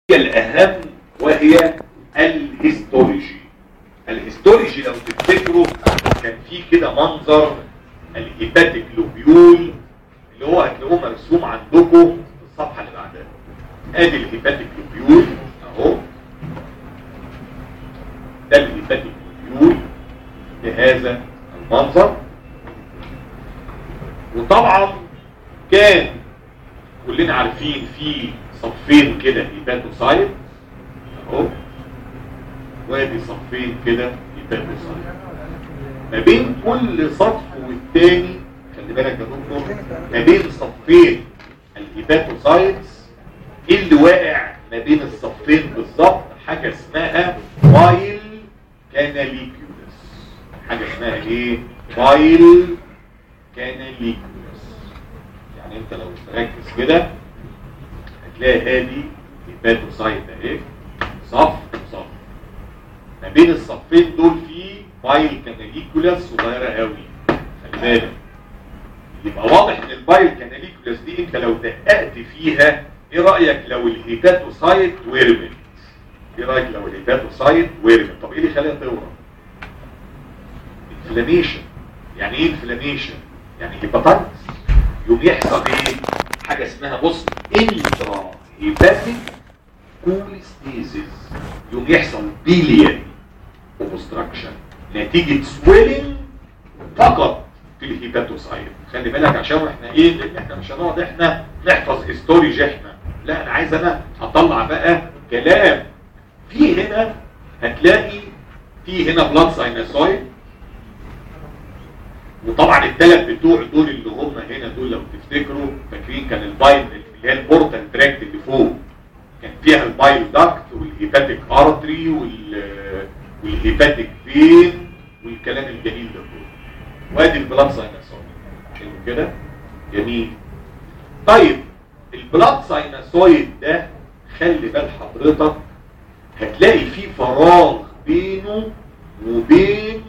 الأهم وهي الهيستولوجي الهيستولوجي لو تفتكروا كان في كده منظر الهيباتيك لوبيول اللي هو هتلاقوه مرسوم عندكم في الصفحة اللي بعدها ادي الهيباتيك لوبيول اهو ده الهيباتيك لوبيول بهذا المنظر وطبعا كان كلنا عارفين في صفين كده هيباتوسايت اهو وادي صفين كده هيباتوسايت ما بين كل صف والتاني خلي بالك يا دكتور ما بين صفين الهيباتوسايتس ايه اللي واقع ما بين الصفين بالظبط حاجه اسمها بايل كاناليكيولس حاجه اسمها ايه بايل كاناليكيولس يعني انت لو تركز كده هتلاقي ادي هيباتوسايت اهي صف صف ما بين الصفين دول في بايل كاناليكولاس صغيره قوي خلي بالك يبقى واضح ان البايل كاناليكولاس دي انت لو دققت فيها ايه رايك لو الهيباتوسايت ورمت ايه رايك لو الهيباتوسايت ورمت طب ايه اللي خلاها تورم انفلاميشن يعني ايه انفلاميشن يعني هيباتايتس يوم يحصل ايه حاجه اسمها بص انترا هيباتيك كوليستيزيس يوم يحصل بيلياري اوبستراكشن نتيجه سويلنج فقط في الهيباتوسايت خلي بالك عشان احنا ايه لان احنا مش هنقعد احنا نحفظ استوريج احنا لا انا عايز انا اطلع بقى كلام في هنا هتلاقي في هنا بلاد ساينوسايد وطبعا الثلاث بتوع دول اللي هم هنا دول لو تفتكروا فاكرين كان الباين اللي هي البورتال تراكت اللي فوق كان فيها البايل داكت والهيباتيك ارتري وال والهيباتيك فين والكلام الجميل ده كله وادي البلاد ساينوسايد حلو كده جميل طيب البلاد ساينوسايد ده خلي بال حضرتك هتلاقي فيه فراغ بينه وبين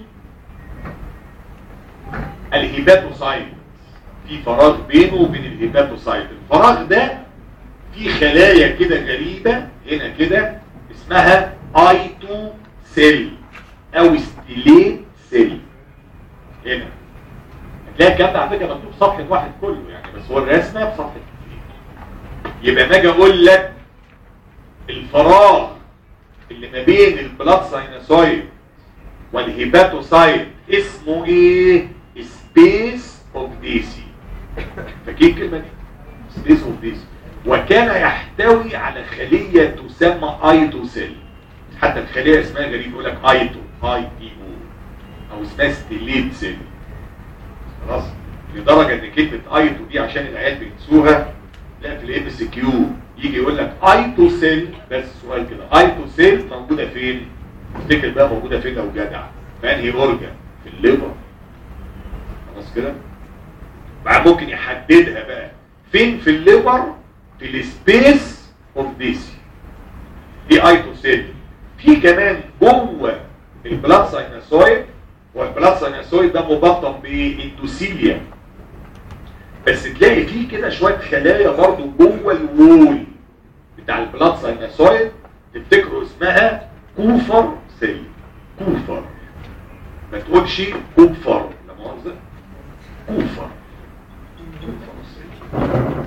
الهيباتوسايت في فراغ بينه وبين الهيباتوسايت الفراغ ده في خلايا كده غريبة هنا كده اسمها ايتو سيل او ستيليت سيل هنا هتلاقي الكلام ده على فكره مكتوب صفحه واحد كله يعني بس هو الرسمه بصفحه كتير يبقى ما اجي اقول لك الفراغ اللي ما بين البلاد ساينوسايد والهيباتوسايت اسمه ايه سبيس اوف ديسي فاكرين الكلمه دي سبيس اوف ديسي وكان يحتوي على خليه تسمى ايتوسيل حتى الخليه اسمها غريب يقول لك ايتو اي تي او او اسمها ستيليت سيل خلاص لدرجه ان كلمه ايتو دي عشان العيال بينسوها لا في الام اس كيو يجي يقول لك ايتو سيل بس سؤال كده ايتو سيل موجوده فين افتكر بقى موجوده فين لو جدع في انهي اورجن في الليفر خلاص كده بعد ممكن يحددها بقى فين في الليفر في السبيس اوف ديسي دي ايتو سيل في كمان جوه البلاد ساينوسويد والبلاد ساينوسويد ده مبطن باندوسيليا بس تلاقي فيه كده شويه خلايا برضو جوه الوول بتاع البلاد ساينوسويد تفتكروا اسمها كوفر سيل كوفر ما تقولش كوفر لا مؤاخذه كوفر كوفر سيل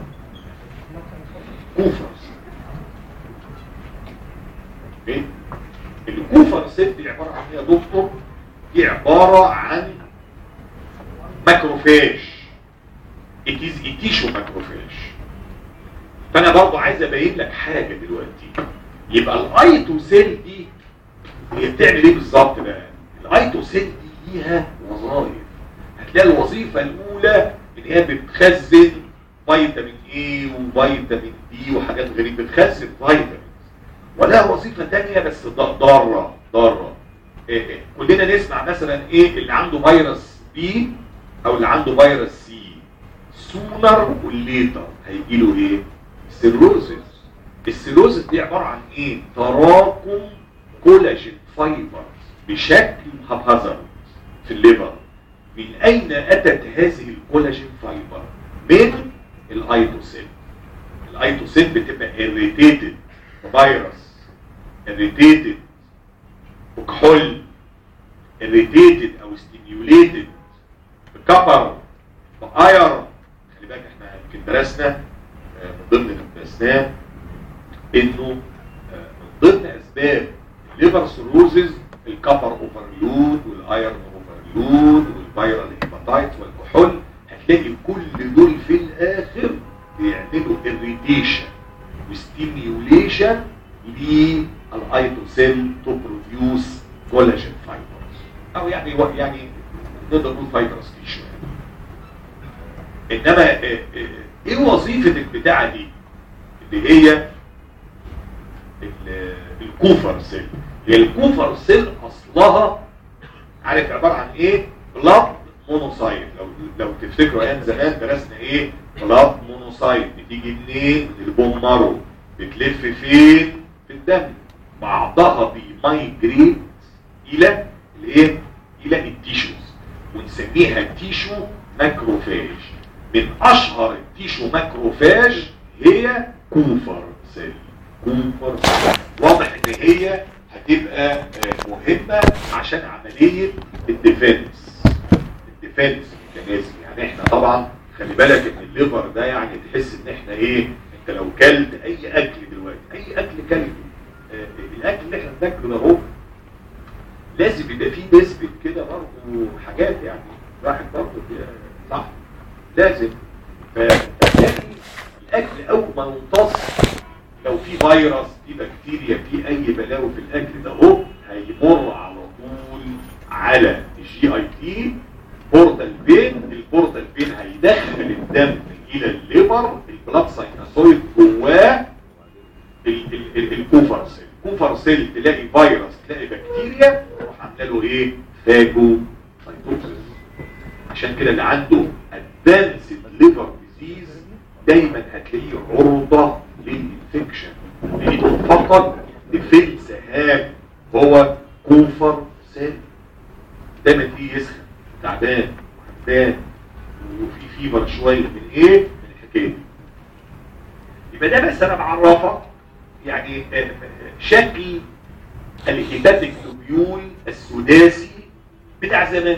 كوفر ايه الكوفر سيل دي عباره عن ايه يا دكتور دي عباره عن ماكروفاج اتيز اتيشو ماكروفاج فانا برضو عايز ابين لك حاجه دلوقتي يبقى الايتو سيل دي هي بتعمل ايه بالظبط بقى الايتو سيل دي ليها وظائف هتلاقي الوظيفه الاولى ان هي بتخزن فيتامين اي وفيتامين دي وحاجات غريبه بتخزن فيتامين ولها وظيفه ثانيه بس ضاره ضاره إيه إيه. كلنا نسمع مثلا ايه اللي عنده فيروس بي او اللي عنده فيروس سي سونر والليتر هيجي له ايه سيروزس السيروزس دي عباره عن ايه تراكم كولاجين فايبر بشكل هبهزر في الليفر من اين اتت هذه الكولاجين فايبر من الايتوسيل الايتوسيل بتبقى irritated فيروس irritated وكحول irritated او stimulated بكبر باير خلي بالك احنا يمكن درسنا آه، من ضمن اللي درسناه انه آه، من ضمن اسباب الليفر سيروزز الكبر اوفرلود والايرن اوفرلود والفيرال هيباتايتس والكحول هتلاقي كل دول في الاخر بيعملوا irritation وستيميوليشن للايتوسيل تو بروديوس كولاجين فايبرز او يعني يعني نقدر نقول فايبرز تيشو انما آه، آه، ايه وظيفه البتاعه دي اللي هي ال- الكوفر سيل هي الكوفر سيل اصلها عارف عباره عن ايه بلاد مونوسايت لو لو تفتكروا ايام زمان درسنا ايه بلاد مونوسايت بتيجي منين من البون مارو بتلف فين في الدم بعضها بيمايجريت الى الايه الى التيشوز ونسميها تيشو ماكروفاج من اشهر التيشو ماكروفاج هي كوفر سيل كوفر سيل واضح ان هي هتبقى آه، مهمة عشان عملية الديفنس الديفنس ميكانيزم يعني احنا طبعا خلي بالك ان الليفر ده يعني تحس ان احنا ايه انت لو كلت اي اكل دلوقتي اي اكل كلته آه، الاكل اللي احنا بناكله ده اهو لازم يبقى فيه نسبة كده برضه حاجات يعني واحد برضه كده، صح لازم فتلاقي الاكل اول ما يمتص لو في فيروس في بكتيريا في اي بلاوي في الاكل ده اهو هيمر على طول على الجي اي تي بورتال بين البورتال بين هيدخل الدم الى الليبر البلاد سايناسويد جواه ال- ال- ال- الكوفر سيل الكوفر سيل تلاقي فيروس تلاقي بكتيريا تروح عامله له ايه فاجو سايتوكسيس عشان كده اللي عنده ادفانسد ليفر ديزيز دايما هتلاقيه عرضه للانفكشن لانه فقط ديفنس هام هو كوفر سيل دايما تلاقيه يسخن تعبان وحمدان وفي فيبر شويه من ايه؟ من الحكايه دي يبقى ده بس انا بعرفك يعني آه، آه، شكل الهيباتيك لوبيول السداسي بتاع زمان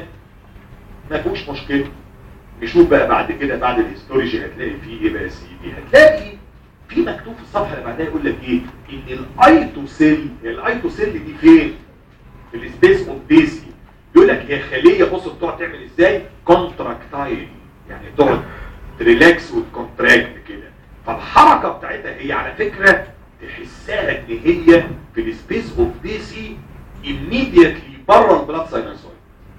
ما فيهوش مشكله نشوف بقى بعد كده بعد الهيستولوجي هتلاقي فيه ايه بقى يا سيدي هتلاقي في مكتوب في الصفحه اللي بعدها يقول لك ايه ان الايتوسيل الايتوسيل دي فين في السبيس اوف بيسي يقول لك هي خليه بص بتقعد تعمل ازاي كونتراكتايل يعني تقعد تريلاكس وتكونتراكت كده فالحركه بتاعتها هي على فكره تحسها ان هي في السبيس اوف بيسي immediately بره البلاد ساينوسويد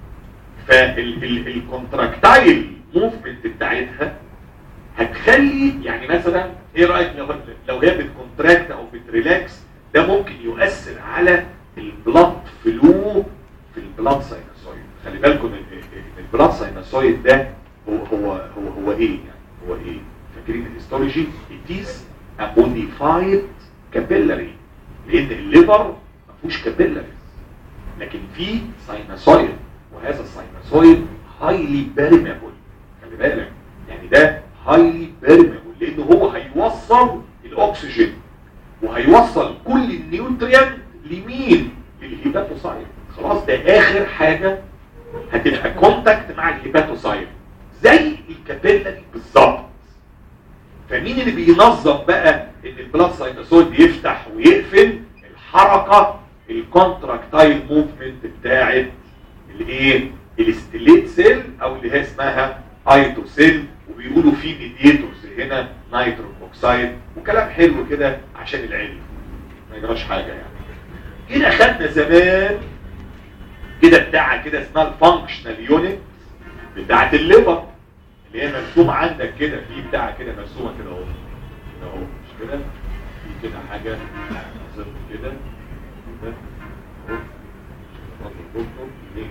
فالكونتراكتايل موفمنت بتاعتها هتخلي يعني مثلا ايه رايك لو لو هي بتكونتراكت او بتريلاكس ده ممكن يؤثر على البلاد فلو في البلاد ساينوسويد خلي بالكم ان إن البلاد ساينوسويد ده هو هو هو هو ايه يعني هو ايه فاكرين الهيستولوجي it is a modified capillary لان الليفر ما فيهوش كابيلاريز لكن في ساينوسويد وهذا الساينوسويد هايلي بيرميبل خلي بالك يعني ده هايلي بيرميبل لانه هو هيوصل الاكسجين وهيوصل كل النيوتريانت لمين للهيباتوسايت خلاص ده اخر حاجه هتبقى كونتاكت مع الهيباتوسايت زي الكابيلاري بالظبط فمين اللي بينظم بقى ان البلاد ساينوسويد يفتح ويقفل الحركه الكونتراكتايل موفمنت بتاعت الايه الاستليت سيل او اللي هي اسمها ايتوسيل وبيقولوا في ميديتورز هنا نيتروك اوكسايد وكلام حلو كده عشان العلم ما يجراش حاجه يعني كده خدنا زمان كده بتاعه كده اسمها الفانكشنال يونت بتاعه الليفر اللي هي مرسومه عندك كده في بتاعه كده مرسومه كده اهو كده اهو مش كده في كده حاجه نظم كده كده اهو خط الدكتور ليه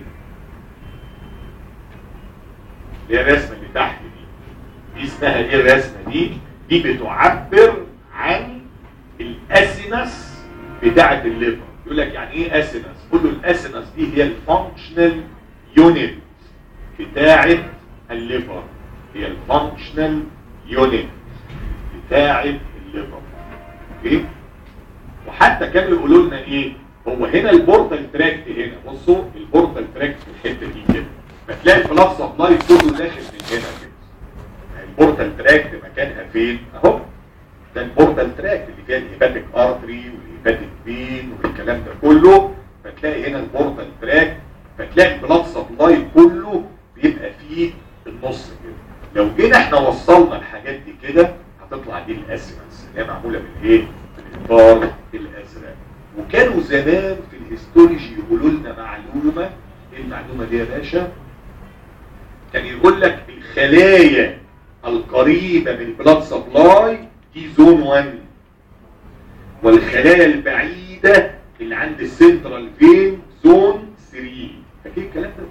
اللي هي الرسمه اللي تحت دي دي اسمها ايه الرسمه دي دي بتعبر عن الاسينس بتاعه الليفر يقول لك يعني ايه اسينس قول له الاسينس دي هي الفانكشنال يونت بتاعه الليفر هي الفانكشنال يونت بتاعه الليفر اوكي وحتى كانوا يقولوا لنا ايه هو هنا البورتال تراكت هنا بصوا البورتال تراكت في الحته دي كده فتلاقي البلاد سبلاي كله داخل من هنا كده البورتال تراكت مكانها فين اهو ده البورتال تراكت اللي فيها الهيباتيك ارتري والهيباتيك فين والكلام ده كله فتلاقي هنا البورتال تراكت فتلاقي البلاد سبلاي كله بيبقى فيه النص كده لو جينا احنا وصلنا الحاجات دي كده هتطلع دي الاسمنس اللي هي معموله من ايه؟ من الاطار الازرق وكانوا زمان في الهيستولوجي يقولوا لنا معلومه ايه المعلومه دي يا باشا؟ كان يقول لك الخلايا القريبه من البلاد سبلاي دي زون 1 والخلايا البعيده اللي عند السنترال فين زون 3 فاكر الكلام ده؟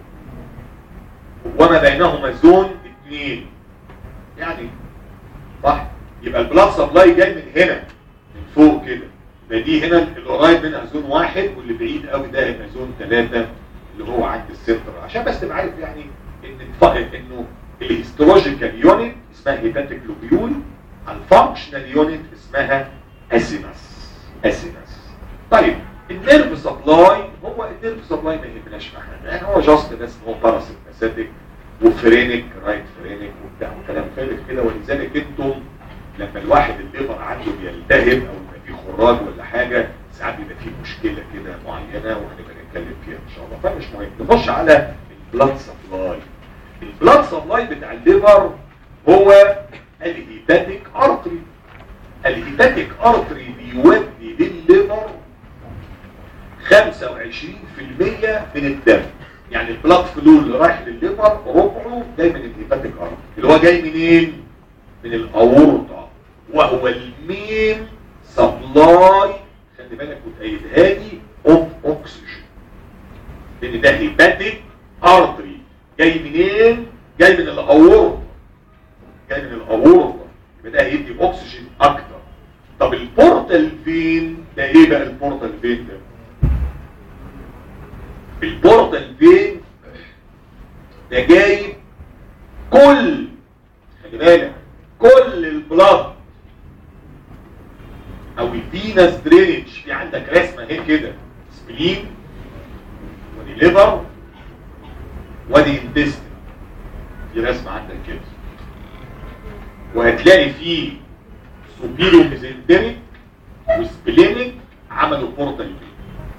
وما بينهما زون 2 يعني صح يبقى البلاد سبلاي جاي من هنا من فوق كده يبقى دي هنا القريب منها زون واحد واللي بعيد قوي ده هيبقى زون ثلاثة اللي هو عند السنتر عشان بس تبقى عارف يعني ان الف- انه الهيستولوجيكال يونت اسمها هيباتيك لوبيول الفانكشنال يونت اسمها اسينس اسينس طيب النيرف سبلاي هو النيرف سبلاي ما يهمناش في حاجه يعني هو جاست بس هو باراسيمباثيك وفرينك رايت فرينك وبتاع وكلام فارغ كده ولذلك انتم لما الواحد الليفر عنده بيلتهب او يبقى فيه خراج ولا حاجه ساعات بيبقى فيه مشكله كده معينه وهنبقى نتكلم فيها ان شاء الله فمش مهم نخش على البلاد سبلاي البلاد سبلاي بتاع الليفر هو الهيباتيك ارتري الهيباتيك ارتري بيودي للليفر 25% من الدم يعني البلاد فلو اللي رايح للليفر ربعه جاي من الهيباتيك ارتري اللي هو جاي منين من الاورطه وهو المين سبلاي خلي بالك وتأيدها لي اوف اوكسجين لان ده هيباتيك ارتري جاي منين جاي من الاورطه جاي من الاورطه يبقى ده هيدي اكسجين اكتر طب البورتال فين ده ايه بقى البورتال فين ده البورتال فين ده جايب كل خلي بالك كل البلاد او الفينس درينج في عندك رسمه اهي كده سبلين ودي ليفر ودي انتستين في رسمه عندك كده وهتلاقي فيه سوبيرو ميزنتريك وسبلينيك عملوا بورتال فين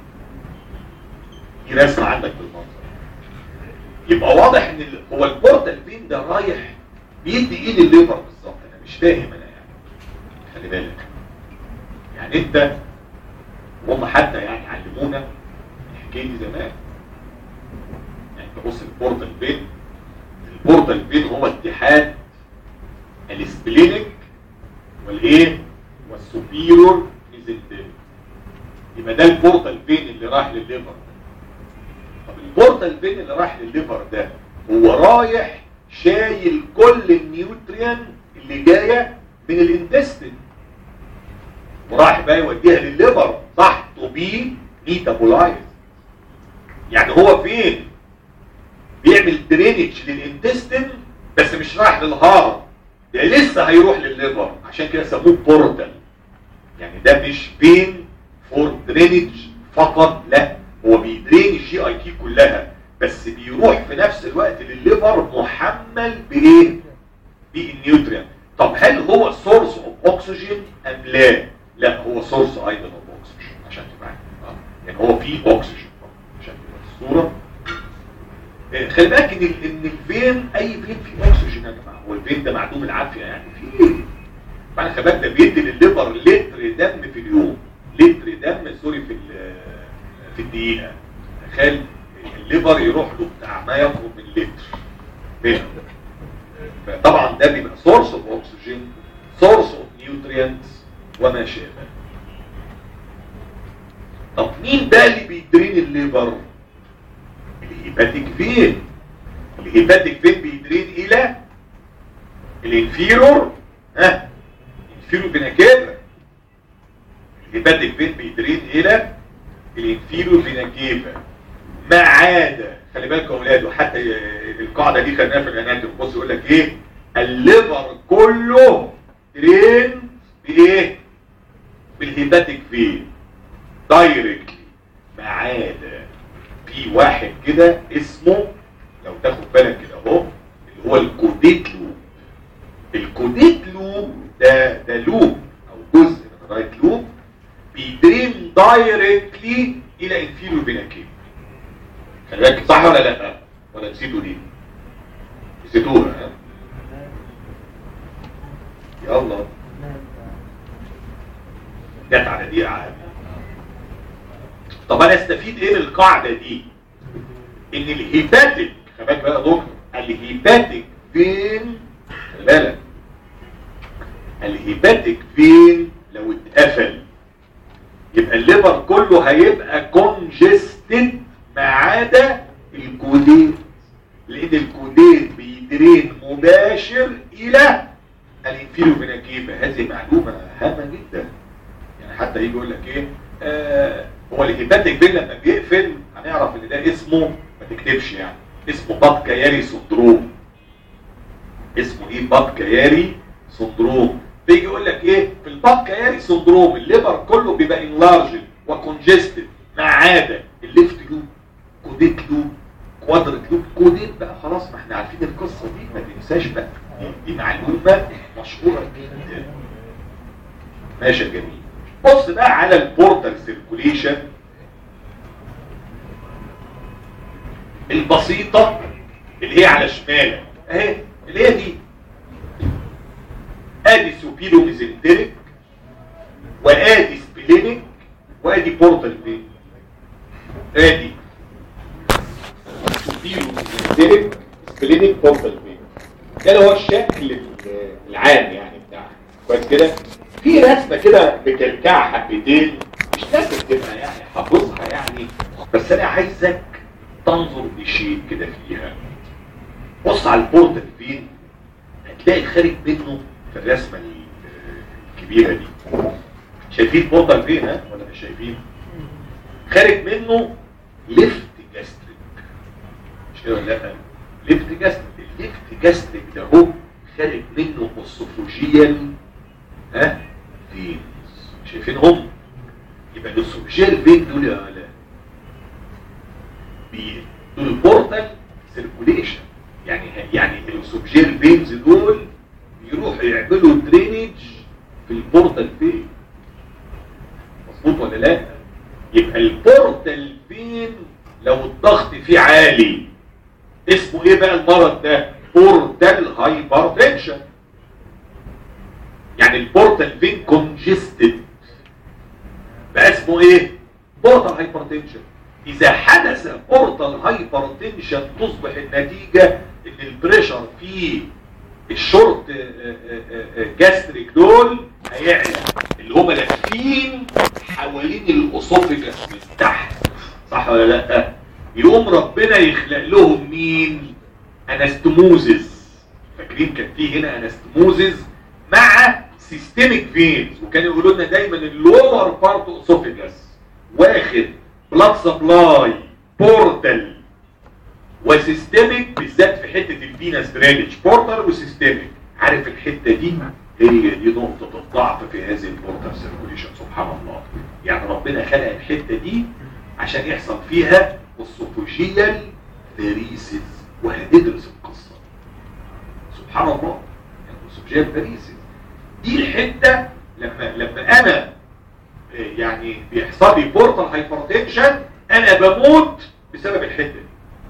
دي رسمه عندك بالمنظر يبقى واضح ان ال- هو البورتال فين ده رايح بيدي ايه للليفر بالظبط انا مش فاهم انا يعني خلي بالك يعني انت هم حتى يعني علمونا الحكايه دي زمان يعني تبص البورتال فين البورتال فين هو اتحاد السبلينيك والايه والسوبيرور ميزنتريك يبقى ده البورتال فين اللي راح للليفر طب البورتال فين اللي راح للليفر ده هو رايح شايل كل النيوتريان اللي جايه من الانتستين وراح بقى يوديها للليفر صح تو بي ميتابولايز يعني هو فين بيعمل درينج للانتستين بس مش رايح للهارت ده لسه هيروح للليفر عشان كده سموه بورتال يعني ده مش بين فور درينج فقط لا هو بيدرين الجي اي تي كلها بس بيروح في نفس الوقت للليفر محمل بايه بالنيوتريان طب هل هو سورس اوف اوكسجين ام لا لا هو سورس ايضا اوف اوكسجين عشان تبقى عارف. آه. يعني هو فيه اوكسجين عشان تبقى الصوره آه، خلي بالك ان ال- ان الفين اي فين فيه اكسجين يا جماعه هو الفين ده معدوم العافيه يعني فيه بعد خلي بالك ده بيدي للليفر لتر دم في اليوم لتر دم سوري في ال- في الدقيقه تخيل الليفر يروح له بتاع ما يقرب من لتر منه فطبعا ده بيبقى سورس اوف اوكسجين سورس اوف نيوتريانتس وما شابه طب مين بقى اللي بيدرين الليفر الهيباتيك فين الهيباتيك فين بيدرين الى الانفيرور ها انفيرور فيناكيفا الهيباتيك فين بيدرين الى الانفيرور فيناكيفا ما عدا خلي بالكم يا اولاد وحتى القاعده دي خدناها في الاناتومي بص يقول لك ايه الليفر كله درين بايه بالهيباتيك فين دايركتلي ما عدا في واحد كده اسمه لو تاخد بالك كده اهو اللي هو الكوديت لوب الكوديت لوب ده ده لوب او جزء من الرايت لوب بيدرين دايركتلي الى انفيريور فيناكيف خلي بالك صح ولا لا ولا نسيتوا دي نسيتوها ها يلا جت على دي عادي طب انا استفيد ايه من القاعده دي ان الهيباتيك خلي بالك بقى يا دكتور الهيباتيك فين خلي بالك الهيباتيك فين لو اتقفل يبقى الليفر كله هيبقى كونجستد ما عدا الكوديت لان الكوديت بيدرين مباشر الى الانفيريو فيناكيفا هذه معلومه هامه جدا يعني حتى يجي يقول لك ايه آه هو الهيباتيك فين لما بيقفل هنعرف ان ده اسمه ما تكتبش يعني اسمه بابكياري سندروم اسمه ايه بابكياري سندروم بيجي يقول لك ايه في البابكياري سندروم الليفر كله بيبقى انلارجد وكونجستد ما عدا الليفت لوب كوديت لوب كوادرت لوب كوديت بقى خلاص ما احنا عارفين القصه دي ما تنساش بقى دي, دي معلومه مشهوره جدا ماشي يا جميل بص بقى على البورتال سيركوليشن البسيطة اللي هي على شمالك اهي اللي هي دي ادي سوبيرو ميزنتريك وادي سبلينيك وادي بورتال فين ادي سوبيرو ميزنتريك سبلينيك بورتال فين ده اللي هو الشكل العام يعني بتاعها كويس كده في رسمة كده بتركع حبتين مش لازم تبقى يعني حافظها يعني بس انا عايزك تنظر لشيء كده فيها بص على البورتال فين هتلاقي الخارج منه في الرسمة الكبيرة دي شايفين بورتال فين ها ولا مش شايفين خارج منه ليفت جاستريك مش كده ولا لا ليفت جاستريك الليفت جاستريك ده هو خارج منه اسوفوجيال ها فين شايفين هم يبقى الاسوفوجيال فين دول يا لا دول بورتال سيركوليشن يعني يعني الاسوفوجيال فينز دول يروحوا يعملوا درينج في البورتال فين مظبوط ولا لا يبقى البورتال فين لو الضغط فيه عالي اسمه ايه بقى المرض ده بورتال هايبرتنشن يعني البورتال فين كونجستد بقى اسمه ايه بورتال هايبرتنشن اذا حدث بورتال هايبرتنشن تصبح النتيجة ان البريشر في الشورت جاستريك دول هيعلى اللي هم لافين حوالين الاسوفيجاس من تحت صح ولا لا يقوم ربنا يخلق لهم مين انستموزز فاكرين كان في هنا انستموزز مع سيستميك فينز وكانوا يقولوا لنا دايما اللور بارت اسوفيجاس واخد بلاد سبلاي بورتال وسيستميك بالذات في حته الفينس درينج بورتال وسيستميك عارف الحته دي هي دي نقطه الضعف في هذه البورتال سيركوليشن سبحان الله يعني ربنا خلق الحته دي عشان يحصل فيها السوفوجيال فيريسيس وهندرس القصه سبحان الله يعني السوفوجيال فيريسيس دي الحته لما لما انا يعني بيحصل لي بورتال هايبرتنشن انا بموت بسبب الحته دي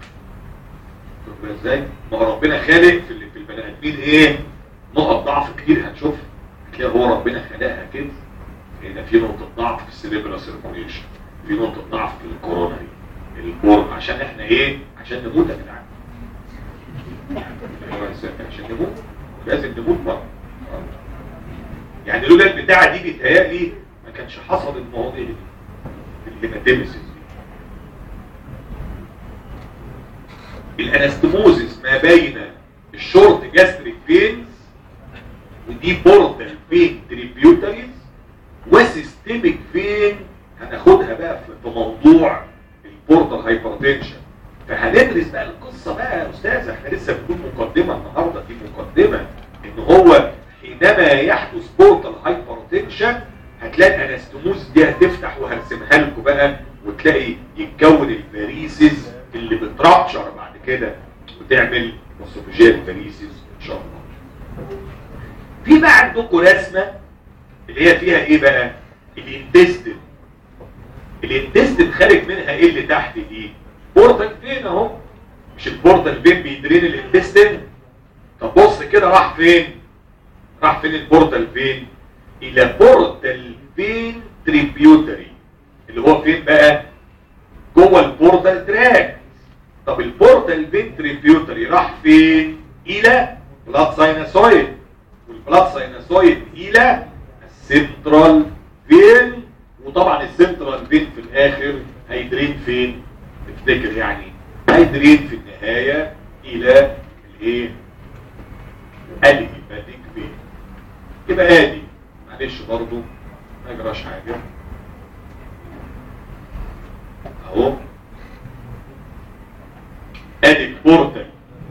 ازاي ما هو ربنا خالق في في البني ادمين ايه نقط ضعف كتير هنشوفها هتلاقي هو ربنا خلقها كده هنا في نقطه ضعف في السيريبرال سيركوليشن في نقطه ضعف في الكورونري البور عشان احنا ايه عشان نموت يا جدعان عشان نموت لازم نموت بقى يعني لولا البتاعه دي بيتهيألي ما كانش حصل المواضيع دي الهيماتيمسيس الانستموزيس ما بين الشورت جاستريك فينز ودي بورتال فين تريبيوتريز وسيستميك فين هناخدها بقى في موضوع البورتال هايبرتنشن فهندرس بقى القصه بقى يا استاذ احنا لسه بنقول مقدمه النهارده دي مقدمه ان هو حينما يحدث بورتال هايبرتنشن هتلاقي الانستموز دي هتفتح وهرسمها لكم بقى وتلاقي يتكون الفاريسز اللي بترابشر بعد كده وتعمل اسوفيجيال فاريسز ان شاء الله في بقى عندكم رسمه اللي هي فيها ايه بقى الانتستين الانتستين خارج منها ايه اللي تحت دي بورتال فين اهو مش البورتال فين بيدرين الانتستين طب بص كده راح فين راح فين البورتال فين الى بورتال فين تريبيوتري اللي هو فين بقى جوه البورتال تراك طب البورتال فين تريبيوتري راح فين الى بلاد سايناسويد والبلاد سايناسويد الى السنترال فين وطبعا السنترال فين في الاخر هيدرين فين تفتكر يعني هيدرين في النهاية الى الايه الهيباتيك فين يبقى ادي معلش برضو ما يجراش حاجة اهو ادي البورتال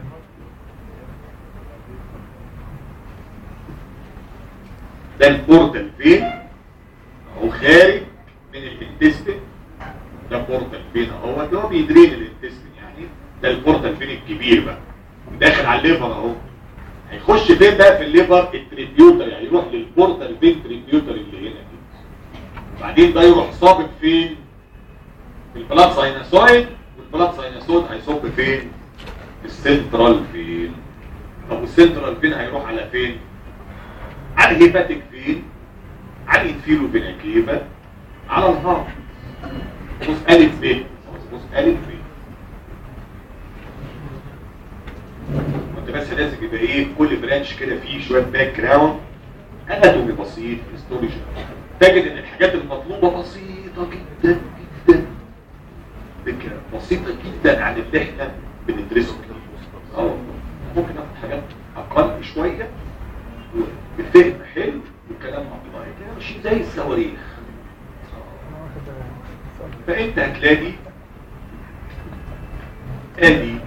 ده البورتال فين اهو خارج من الانتستين ده بورتال فين اهو اللي هو بيدرين الانتستين يعني ده البورتال فين الكبير بقى داخل على الليفر اهو هيخش فين بقى في الليفر التريبيوتر يعني يروح للبورتال فين تريبيوتر اللي هنا كده وبعدين ده يروح صابب فين في البلاد سايناسويد والبلاد سايناسويد هيصب فين في السنترال فين طب والسنترال فين هيروح على فين على الهيباتيك فين على الانفيرو فيناكيفا على الهارت بص ألف ب بص ألف ب وانت بس لازم يبقى ايه كل برانش كده فيه شويه باك جراوند اناتومي بسيط هيستولوجي تجد ان الحاجات المطلوبه بسيطه جدا جدا فكره بسيطه جدا عن اللي احنا بندرسه اه والله. ممكن ناخد حاجات اقل شويه بفهم حلو وكلام عقلاني كده ماشي زي الصواريخ فانت هتلاقي ادي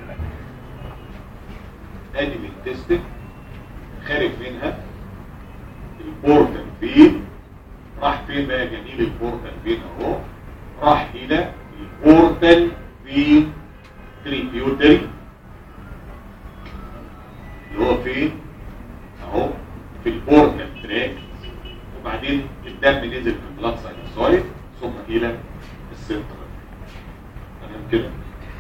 ادي الانتستين خارج منها البورتال فين راح فين بقى جميل البورتال فين اهو راح الى البورتال فين تريبيوتري اللي هو فين اهو في البورتال تراك وبعدين الدم نزل في البلاد ساينوسايد ثم الى السنترال تمام كده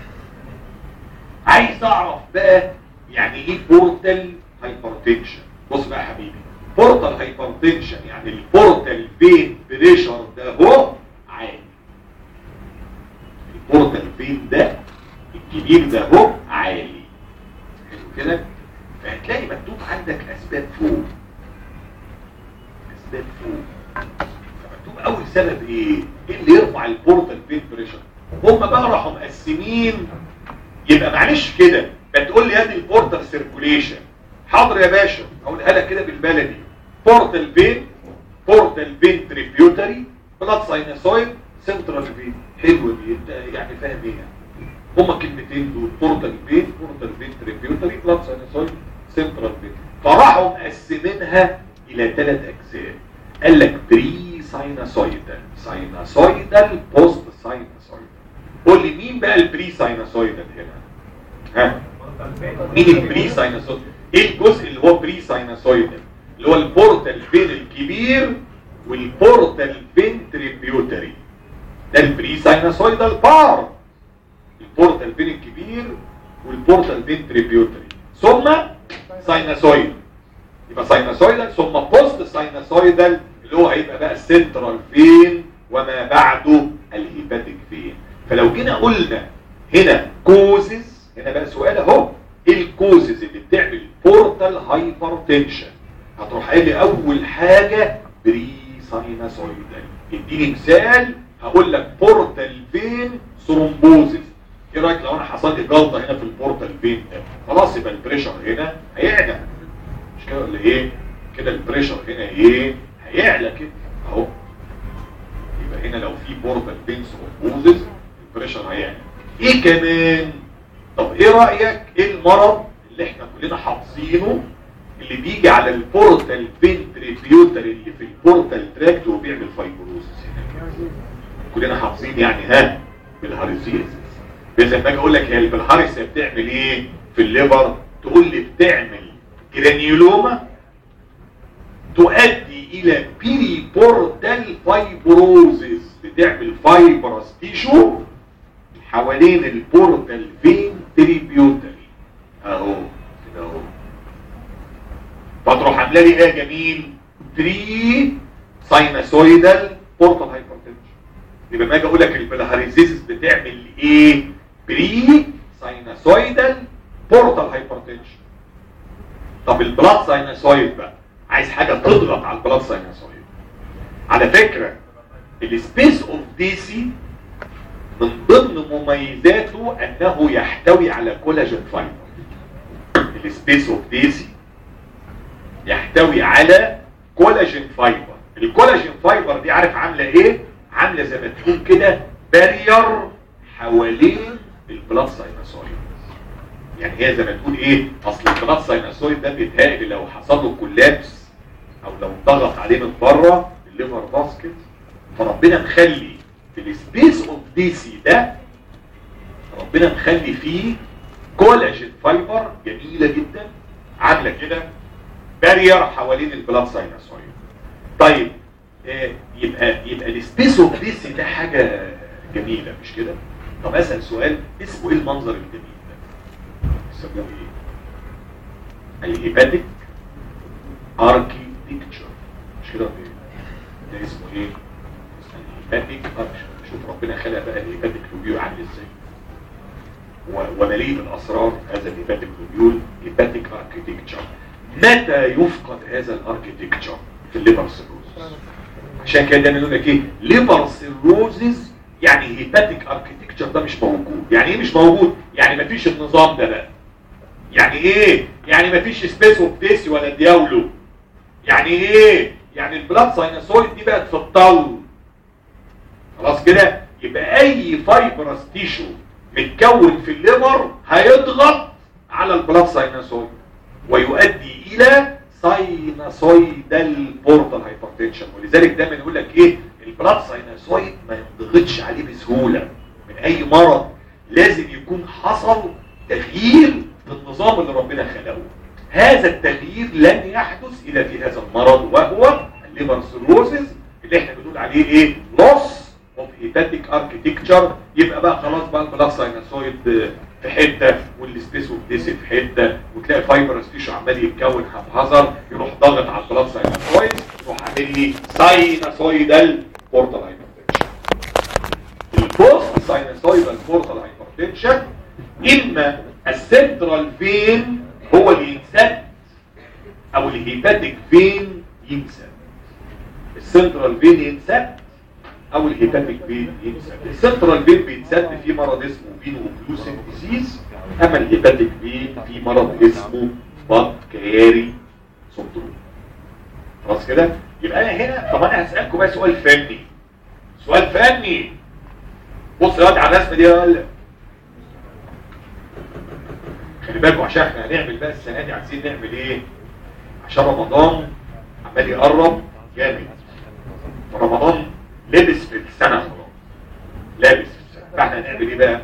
عايز اعرف بقى يعني ايه بورتال هايبرتنشن بص بقى يا حبيبي بورتال هايبرتنشن يعني البورتال فين بريشر ده هو عالي البورتال فين ده الكبير ده هو عالي حلو كده فهتلاقي مكتوب عندك اسباب فوق اسباب فوق فمكتوب اول سبب ايه ايه اللي يرفع البورتال فين بريشر هم بقى راحوا مقسمين يبقى معلش كده بتقول لي ادي البورتال سيركوليشن حاضر يا باشا اقولها لك كده بالبلدي بورتال فين بورتال فين تريبيوتري بلاد ساينوسويد سنترال فين حلوه دي انت يعني فاهم ايه يعني هما كلمتين دول بورتال فين بورتال فين تريبيوتري بلاد ساينوسويد سنترال فين فراحوا مقسمينها الى ثلاث اجزاء قال لك بري ساينوسويدال ساينوسويدال بوست ساينوسويدال قول لي مين بقى البري ساينوسويدال هنا ها مين البري ساينوسويدال ايه الجزء اللي هو بري ساينوسويدال اللي هو البورتال فين الكبير والبورتال فين تريبيوتري ده البري ساينوسويدال بار البورتال فين الكبير والبورتال فين تريبيوتري ثم ساينوسويدال يبقى ساينوسويدال ثم بوست ساينوسويدال اللي هو هيبقى بقى السنترال فين وما بعده الهيباتيك فين فلو جينا قلنا هنا كوزز هنا بقى سؤال اهو ايه الكوزز اللي بتعمل بورتال هايبرتنشن هتروح قايل لي اول حاجه بري ساينوسويدال اديني مثال هقول لك بورتال فين ثرومبوزس ايه رايك لو انا حصل لي جلطه هنا في البورتال فين ده خلاص يبقى البريشر هنا هيعلى مش كده ولا ايه كده البريشر هنا ايه هيعلى كده اهو يبقى هنا لو في بورتال فين ثرومبوزس البريشر هيعلى ايه كمان طب ايه رايك ايه المرض اللي احنا كلنا حافظينه اللي بيجي على البورتال فين تريبيوتر اللي في البورتال تراكت وبيعمل فايبروزس هنا كلنا حافظين يعني ها بالهاريزيز بس لما اجي اقول لك هي البلهارسيا بتعمل ايه في الليفر تقول لي بتعمل جرانيولوما تؤدي الى بيري بورتال فايبروزيس بتعمل فايبرس تيشو حوالين البورتال فين تريبيوتري اهو كده اهو فتروح عامله لي ايه يا جميل 3 سايناسويدال بورتال هايبرتنشن يبقى ما اجي اقول لك البلهاريزيس بتعمل ايه بري سايناسويدال بورتال هايبرتنشن طب البلاد سايناسويد بقى عايز حاجه تضغط على البلاد سايناسويد على فكره السبيس اوف ديسي من ضمن مميزاته انه يحتوي على كولاجين فايبر السبيس اوف ديسي يحتوي على كولاجين فايبر الكولاجين فايبر دي عارف عامله ايه عامله زي ما تكون كده بارير حوالين البلاد سايناسويد يعني هي زي ما تقول ايه اصل البلاد سايناسويد ده بيتهيألي لو حصل له كولابس او لو ضغط عليه من بره الليفر باسكت فربنا مخلي في السبيس اوف دي سي ده ربنا مخلي فيه كولاجين فايبر جميله جدا عامله كده بارير حوالين البلاد سايناسويد طيب آه يبقى يبقى السبيس اوف دي سي ده حاجه جميله مش كده طب اسال سؤال اسمه ايه المنظر الجميل ده يسموه ايه الهيباتيك اركيتكتشر مش كده ولا ايه ده اسمه ايه اسمه الهيباتيك اركيتكتشر شوف ربنا خلق بقى الهيباتيك لوبيول عامل ازاي و- ومليء بالاسرار هذا الهيباتيك لوبيول هيباتيك اركيتكتشر متى يفقد هذا الاركيتكتشر في الليبر سيروزس عشان كده دايما يقول لك ايه ليبر سيروزس يعني هيباتيك اركيتكتشر ده مش موجود يعني ايه مش موجود يعني مفيش النظام ده بقى يعني ايه يعني مفيش سبيس اوف ديسي ولا دياولو يعني ايه يعني البلاد سايناسويد دي بقت في الطل خلاص كده يبقى اي فايبرس تيشو متكون في الليفر هيضغط على البلاد سايناسويد ويؤدي الى سايناسويدال بورتال هايبرتنشن ولذلك دايما يقول لك ايه البلاد سايناسويد ما ينضغطش عليه بسهوله من اي مرض لازم يكون حصل تغيير في النظام اللي ربنا خلقه هذا التغيير لن يحدث الا في هذا المرض وهو الليفر سيروسيس اللي احنا بنقول عليه ايه لوس اوف هيباتيك اركيتكتشر يبقى بقى خلاص بقى البلاد سايناسويد في حته والسبيس اوف ديسي في حته وتلاقي فايبرس تيشو عمال يتكون هبهزر يروح ضاغط على البلاد سايناسويد يروح عامل لي سايناسويدال بورتال هايبرتنشن البوست سايناسويدال بورتال هايبرتنشن اما السنترال فين هو اللي ينسد او الهيباتيك فين ينسد السنترال فين ينسد او الهيباتيك فين ينسد السنترال فين بيتسد في مرض اسمه فينو اوكلوسيف ديزيز اما الهيباتيك فين في مرض اسمه بكاري سندروم خلاص كده يبقى انا هنا طب انا هسالكم بقى سؤال فني سؤال فني بص يا واد على الرسمه دي يا ولد خلي بالكم عشان احنا هنعمل بقى السنه دي عايزين نعمل ايه عشان رمضان عمال يقرب جامد رمضان لبس في السنه خلاص لابس في السنه فاحنا هنعمل ايه بقى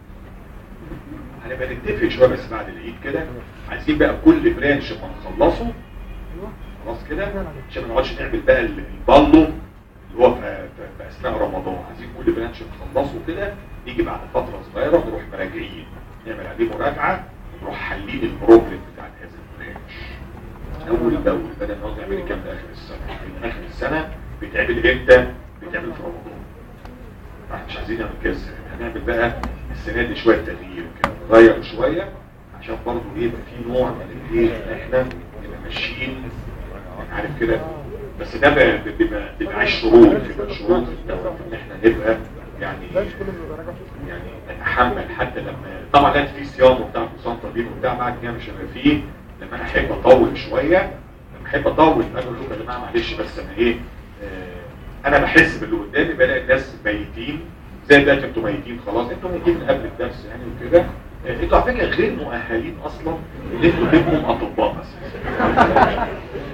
هنبقى نتفق شويه بس بعد العيد كده عايزين بقى كل برانش ما نخلصه خلاص كده عشان ما نقعدش نعمل بقى البالو اللي هو في, في, في اثناء رمضان عايزين كل برانش نخلصه كده نيجي بعد فتره صغيره نروح مراجعين نعمل عليه مراجعه ونروح حلين البروبلم بتاعت هذا البرانش اول باول بدل ما نقعد نعمل كام اخر السنه من اخر السنه بيتعمل امتى؟ بيتعمل في رمضان احنا مش عايزين نعمل كده السنه دي. هنعمل بقى السنه دي شويه تغيير كده نغير شويه عشان برضه ايه يبقى في نوع من الايه ان احنا نبقى ماشيين عارف كده بس ده بقى- بيبقى بيبقى عايز شروط بيبقى شروط الدواء ان احنا نبقى يعني يعني نتحمل حتى لما طبعا لا في صيام وبتاع وصنطه بين وبتاع بعد كده مش هيبقى فيه لما انا احب اطول شويه لما احب اطول اقول لكم يا جماعه معلش بس انا ايه آه انا بحس باللي قدامي بلاقي الناس ميتين زي دلوقتي انتوا ميتين خلاص انتوا ميتين من قبل الدرس يعني وكده آه، انتوا على فكره غير مؤهلين اصلا ان انتوا تبقوا اطباء اساسا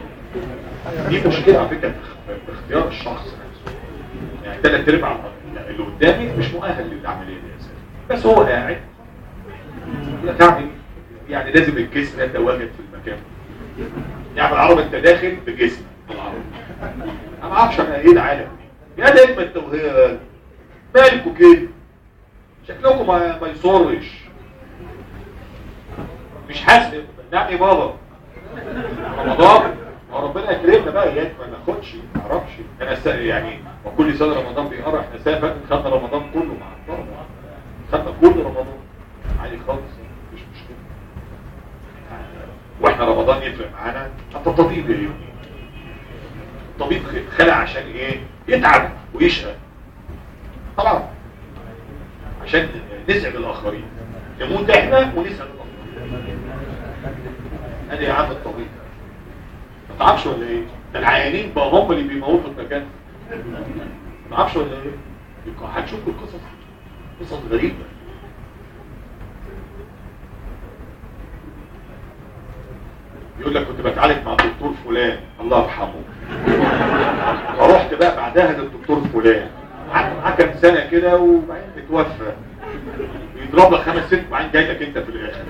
دي مشكله على فكره في اختيار الشخص نفسه يعني ثلاث ارباع اللي قدامي مش مؤهل للعمليه دي اساسا بس هو قاعد يعني يعني لازم الجسم يتواجد في المكان يعني بالعربي انت داخل بجسم بالعربي انا ما اعرفش انا ايه العالم دي يا نجم التوهيل مالكوا كده شكلكم ما, ما يصرش مش حاسس نعم يا بابا رمضان ما ربنا يكرمنا بقى اياك ما ناخدش ما اعرفش انا س... يعني وكل سنه رمضان بيقرا احنا سنه فاتت خدنا رمضان كله مع الطلبه خدنا كل رمضان عادي خالص مش مشكله واحنا رمضان يفرق معانا انت الطبيب يا ابني الطبيب خلع عشان ايه يتعب ويشقى طبعا عشان نسعد الاخرين نموت احنا ونسعد الاخرين ادي يا عم الطبيب ما تعرفش ولا ايه ده العيانين بقى هم اللي بيموتوا المكان ما تعرفش ولا ايه يبقى هتشوفوا القصص قصص غريبه يقول لك كنت بتعالج مع الدكتور فلان الله يرحمه فرحت بقى بعدها للدكتور فلان قعدت معاه كام سنه كده وبعدين اتوفى يضرب لك خمس ست وبعدين جاي لك انت في الاخر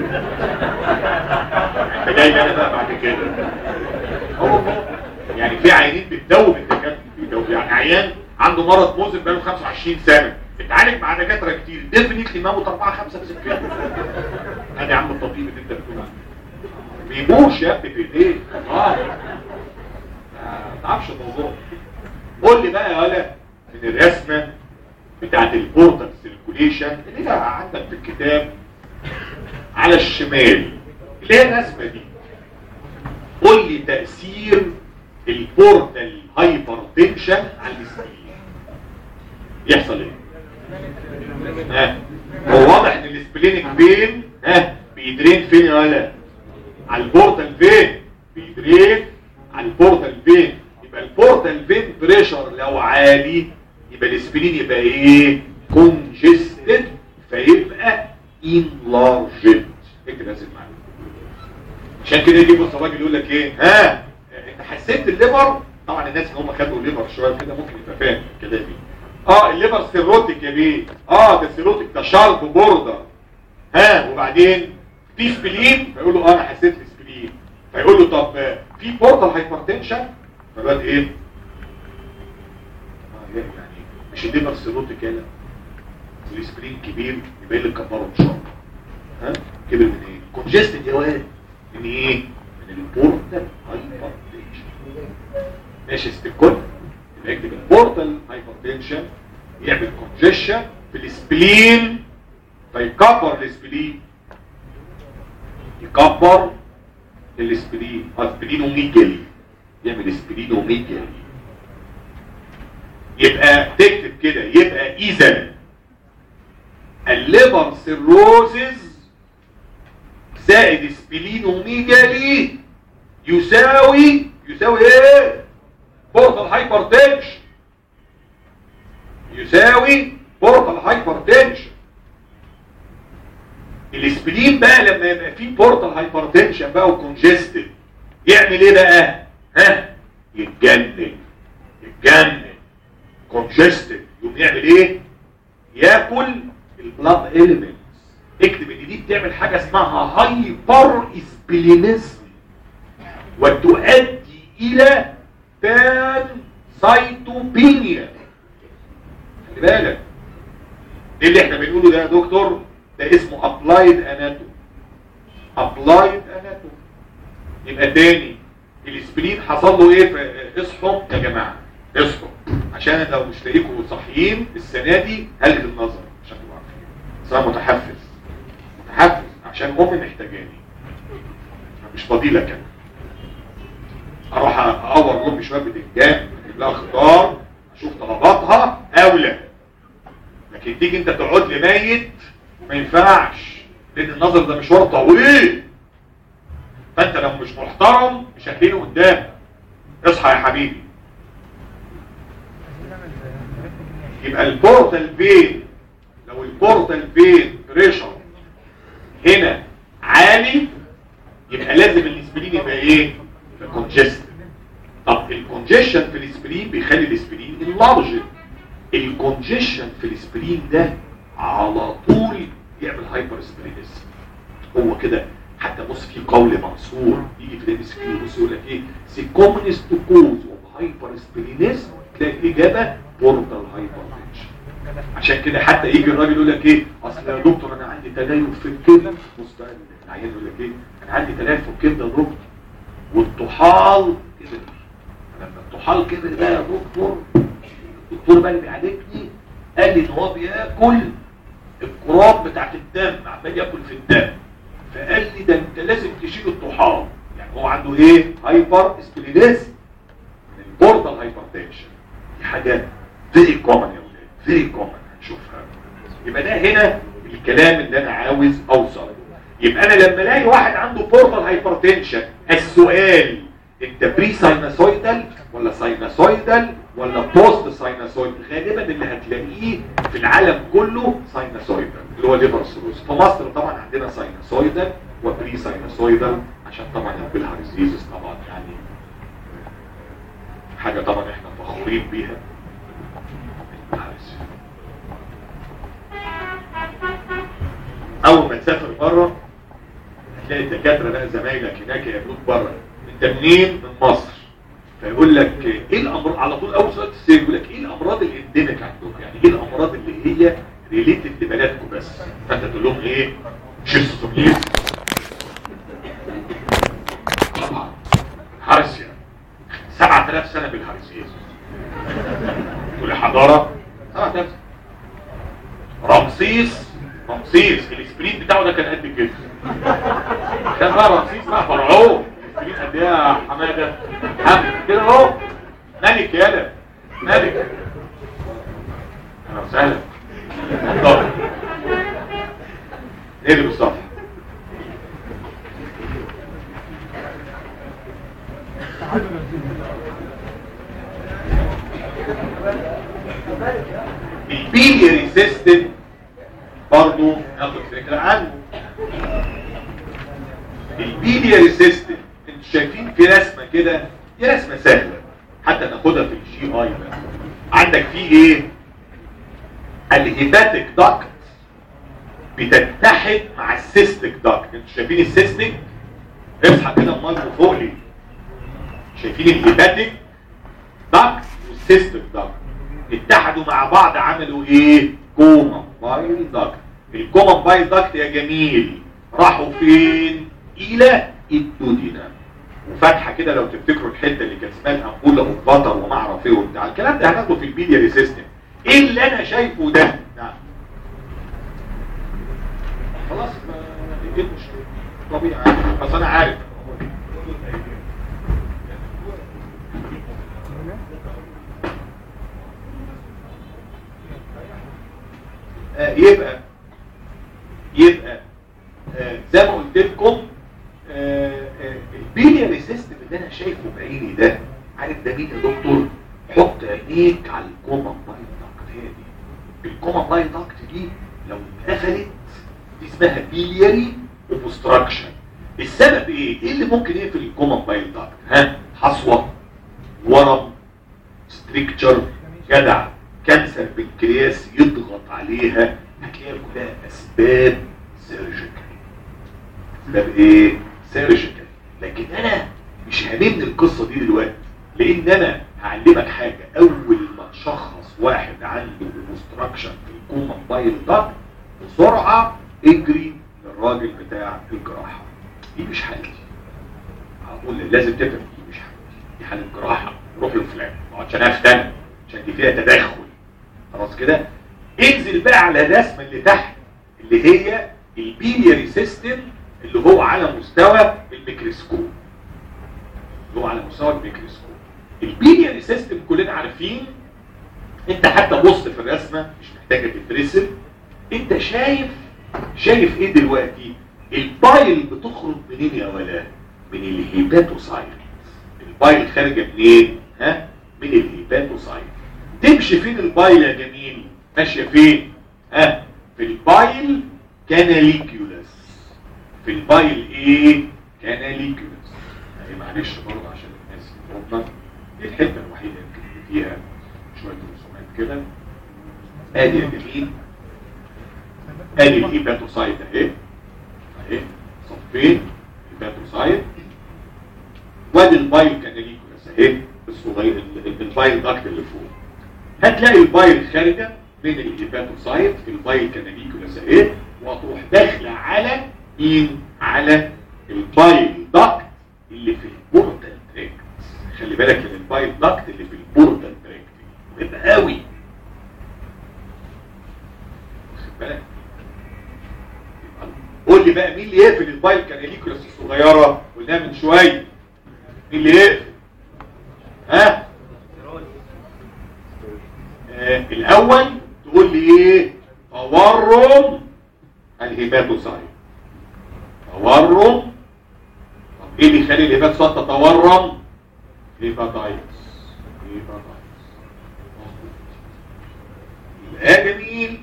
انت جاي لي انا بقى بعد كده هو يعني في عيانين بتدوب الدكاتره بتدوب يعني عيان عنده مرض مزمن بقاله 25 سنه اتعالج مع دكاتره كتير ديفنتلي موت اربعه خمسه بس كده ادي يا عم الطبيب اللي انت بتقول عنه بيموش يا ابني في ايديه اه ما تعرفش الموضوع قول لي بقى يا ولا من الرسمه بتاعت البورتال سيركوليشن اللي هي عندك في الكتاب على الشمال اللي هي الرسمه دي قول لي تاثير البورتال هايبرتنشن على السبلين يحصل ايه ها هو واضح ان السبلينك فين ها بيدرين فين يا ولا على البورتال فين بيدرين على البورتال فين يبقى البورتال فين بريشر لو عالي يبقى الاسبرين يبقى ايه كونجستد فيبقى انلارجد اكتب هذه المعلومه عشان كده يجي بص الراجل يقول لك ايه ها انت حسيت الليفر طبعا الناس اللي هم خدوا الليفر شويه كده ممكن يبقى فاهم كده دي اه الليفر سيروتيك يا بيه اه ده سيروتيك ده شارب بوردر ها وبعدين في سبلين فيقول له اه انا حسيت السبلين فيقول له طب في بورتال هايبرتنشن فالواد ايه آه يعني مش الليفر سيروتيك هنا السبلين كبير يبقى اللي كبره ان شاء الله ها كبر من ايه كونجستد يا واد من ايه من البورتال هايبرتنشن ماشي استكون يبقى يكتب البورتال هايبرتنشن يعمل كونجيشن في السبلين فيكبر السبلين يكبر الاسبرين اسبرينوميجالي يعمل اسبرينوميجالي يبقى تكتب كده يبقى اذا الليفر سيروزز زائد سبلينوميجالي يساوي يساوي ايه بورتال هايبرتنشن يساوي بورتال هايبرتنشن الاسبلين بقى لما يبقى فيه بورتال هايبرتنشن بقى وكونجستد يعمل ايه بقى ها يتجنن يتجنن كونجستد يقوم يعمل ايه ياكل البلاد اليمنتس اكتب ان دي بتعمل حاجه اسمها هايبر اسبلينيزم وتؤدي الى بان سايتوبينيا خلي بالك ايه اللي احنا بنقوله ده يا دكتور ده اسمه applied anatomy applied anatomy يبقى تاني الاسبرين حصل له ايه في اصحوا يا جماعه اصحوا عشان لو مش لاقيكم صحيين السنه دي هلغي النظر عشان تبقوا عارفين بس انا متحفز متحفز عشان امي محتاجاني مش فاضي لك انا اروح اقور امي شويه بتنجان اجيب لها خضار اشوف طلباتها اولى لكن تيجي انت تقعد لي ميت ما ينفعش لان النظر ده مشوار طويل فانت لو مش محترم مش هتلاقيني قدامك اصحى يا حبيبي يبقى البورتال فين لو البورتال فين بريشر هنا عالي يبقى لازم الاسبرين يبقى ايه كونجست طب الكونجيشن في الاسبرين بيخلي الاسبرين انلارجد الكونجيشن في السبرين ده على طول يعمل هايبر سبرينيزم هو كده حتى بص في قول منصور يجي في الام اس كيو بص يقول لك ايه سي كومنست كوز اوف هايبر سبرينيزم تلاقي الاجابه بورتال هايبر عشان كده حتى يجي الراجل يقول لك ايه اصل يا دكتور انا عندي تليف في الكبد بص بقى العيان يقول لك ايه انا عندي تليف في الكبد يا دكتور والطحال كبر لما الطحال كبر ده يا دكتور الدكتور بقى اللي بيعالجني قال لي ان هو بياكل الكراب بتاعت الدم عمال ياكل في الدم فقال لي ده انت لازم تشيل الطحال يعني هو عنده ايه هايبر اسبلينيزم من البوردال هايبرتنشن دي حاجه فيري كومن يا ولاد فيري كومن هنشوفها يبقى ده هنا الكلام اللي انا عاوز اوصل يبقى انا لما الاقي واحد عنده بورتال هايبرتنشن السؤال انت بري سايناسويدال ولا سايناسويدال ولا بوست سايناسويدال غالبا اللي هتلاقيه في العالم كله سايناسويدال اللي هو ليفر سيروز في مصر طبعا عندنا سايناسويدال وبري سايناسويدال عشان طبعا البلهارزيزس طبعا يعني حاجه طبعا احنا فخورين بيها اول ما تسافر بره هتلاقي الدكاتره بقى زمايلك هناك يقابلوك بره انت منين من مصر فيقول لك ايه الامراض على طول اول سؤال تسال يقول لك ايه الامراض اللي اندمج عندكم يعني ايه الامراض اللي هي ريليتد لبلدكم بس فانت تقول لهم ايه شيستوميز طبعا هارسيا 7000 سنه بالهارسيز تقول حضاره 7000 رمسيس رمسيس الاسبرين بتاعه ده كان قد كده كان بقى رمسيس بقى فرعون الاسبرين قد ايه يا حماده حمد كده اهو ملك يالا ملك اهلا وسهلا اتفضل اقلب الصفحه البيلياري سيستم برضو ناخد فكرة عنه البيلياري سيستم انتوا شايفين في رسمة كده دي رسمة سهلة حتى ناخدها في الجي اي بقى عندك فيه ايه الهيباتيك داكت بتتحد مع السيستيك داكت انتوا شايفين السيستيك اصحى كده امال فوق لي شايفين الهيباتيك داكت والسيستيك داكت اتحدوا مع بعض عملوا ايه كوما بايل داكت الكوما بايل داكت يا جميل راحوا فين الى الدودينا وفتحه كده لو تفتكروا الحته اللي كانت اسمها الانبوله والبطر وما اعرف ايه وبتاع الكلام ده هناخده في البيلياري سيستم ايه اللي انا شايفه ده نعم خلاص ما ايه المشكله طبيعي بس انا عارف آه يبقى يبقى آه زي ما قلت لكم آه البيلياري سيستم اللي انا شايفه بعيني ده عارف ده مين يا دكتور حط عينيك على الكومن باي داكت هي دي الكومن باي داكت دي لو اتقفلت دي اسمها بيلياري اوبستراكشن السبب ايه ايه اللي ممكن يقفل الكومن باي داكت ها حصوه ورم ستريكتشر جدع كانسر بنكرياس يضغط عليها هتلاقيها كلها اسباب سيرجيكال اسباب ايه سيرجيكال لكن انا مش هاممني القصه دي دلوقتي لان انا هعلمك حاجه اول ما تشخص واحد عنده اوبستراكشن في الكومن بايل داكت بسرعه اجري للراجل بتاع الجراحه دي مش حالتي هقول لازم تفهم دي مش حالتي دي حاله جراحه روح لفلان ما اقعدش انا افتن عشان دي فيها تدخل خلاص كده انزل بقى على الرسمه اللي تحت اللي هي البيلياري سيستم اللي هو على مستوى الميكروسكوب اللي هو على مستوى الميكروسكوب البيلياري سيستم كلنا عارفين انت حتى بص في الرسمه مش محتاجه تترسم انت شايف شايف ايه دلوقتي البايل بتخرج منين يا ولا من الهيباتوسايت البايل خارجه منين ها من الهيباتوسايت تمشي فين البايل يا جميل ماشيه فين ها في البايل كاناليكيولاس في البايل ايه كاناليكيولاس يعني معلش برضه عشان الناس يفهمنا دي الحته الوحيده يمكن اللي فيها شويه رسومات كده ادي يا جميل ادي الهيباتوسايت اهي اهي صفين هيباتوسايت وادي البايل كاناليكولاس اهي الصغير البايل داكت اللي فوق هتلاقي البايل خارجه من الهيباتوسايت في البايل كاناليكولاس اهي وهتروح داخله على مين على البايل داكت اللي في البورتال تراكت خلي بالك من البايل داكت اللي في البورتال تراكت مهم قوي واخد بالك قول لي بقى مين اللي يقفل البايل كاناليكولاس الصغيره قلناها من شويه مين اللي يقفل ها آه الاول تقول لي ايه تورم الهيباتوسايت تورم طب ايه اللي يخلي الهيباتوسايت تتورم هيباتايتس هيباتايتس يبقى جميل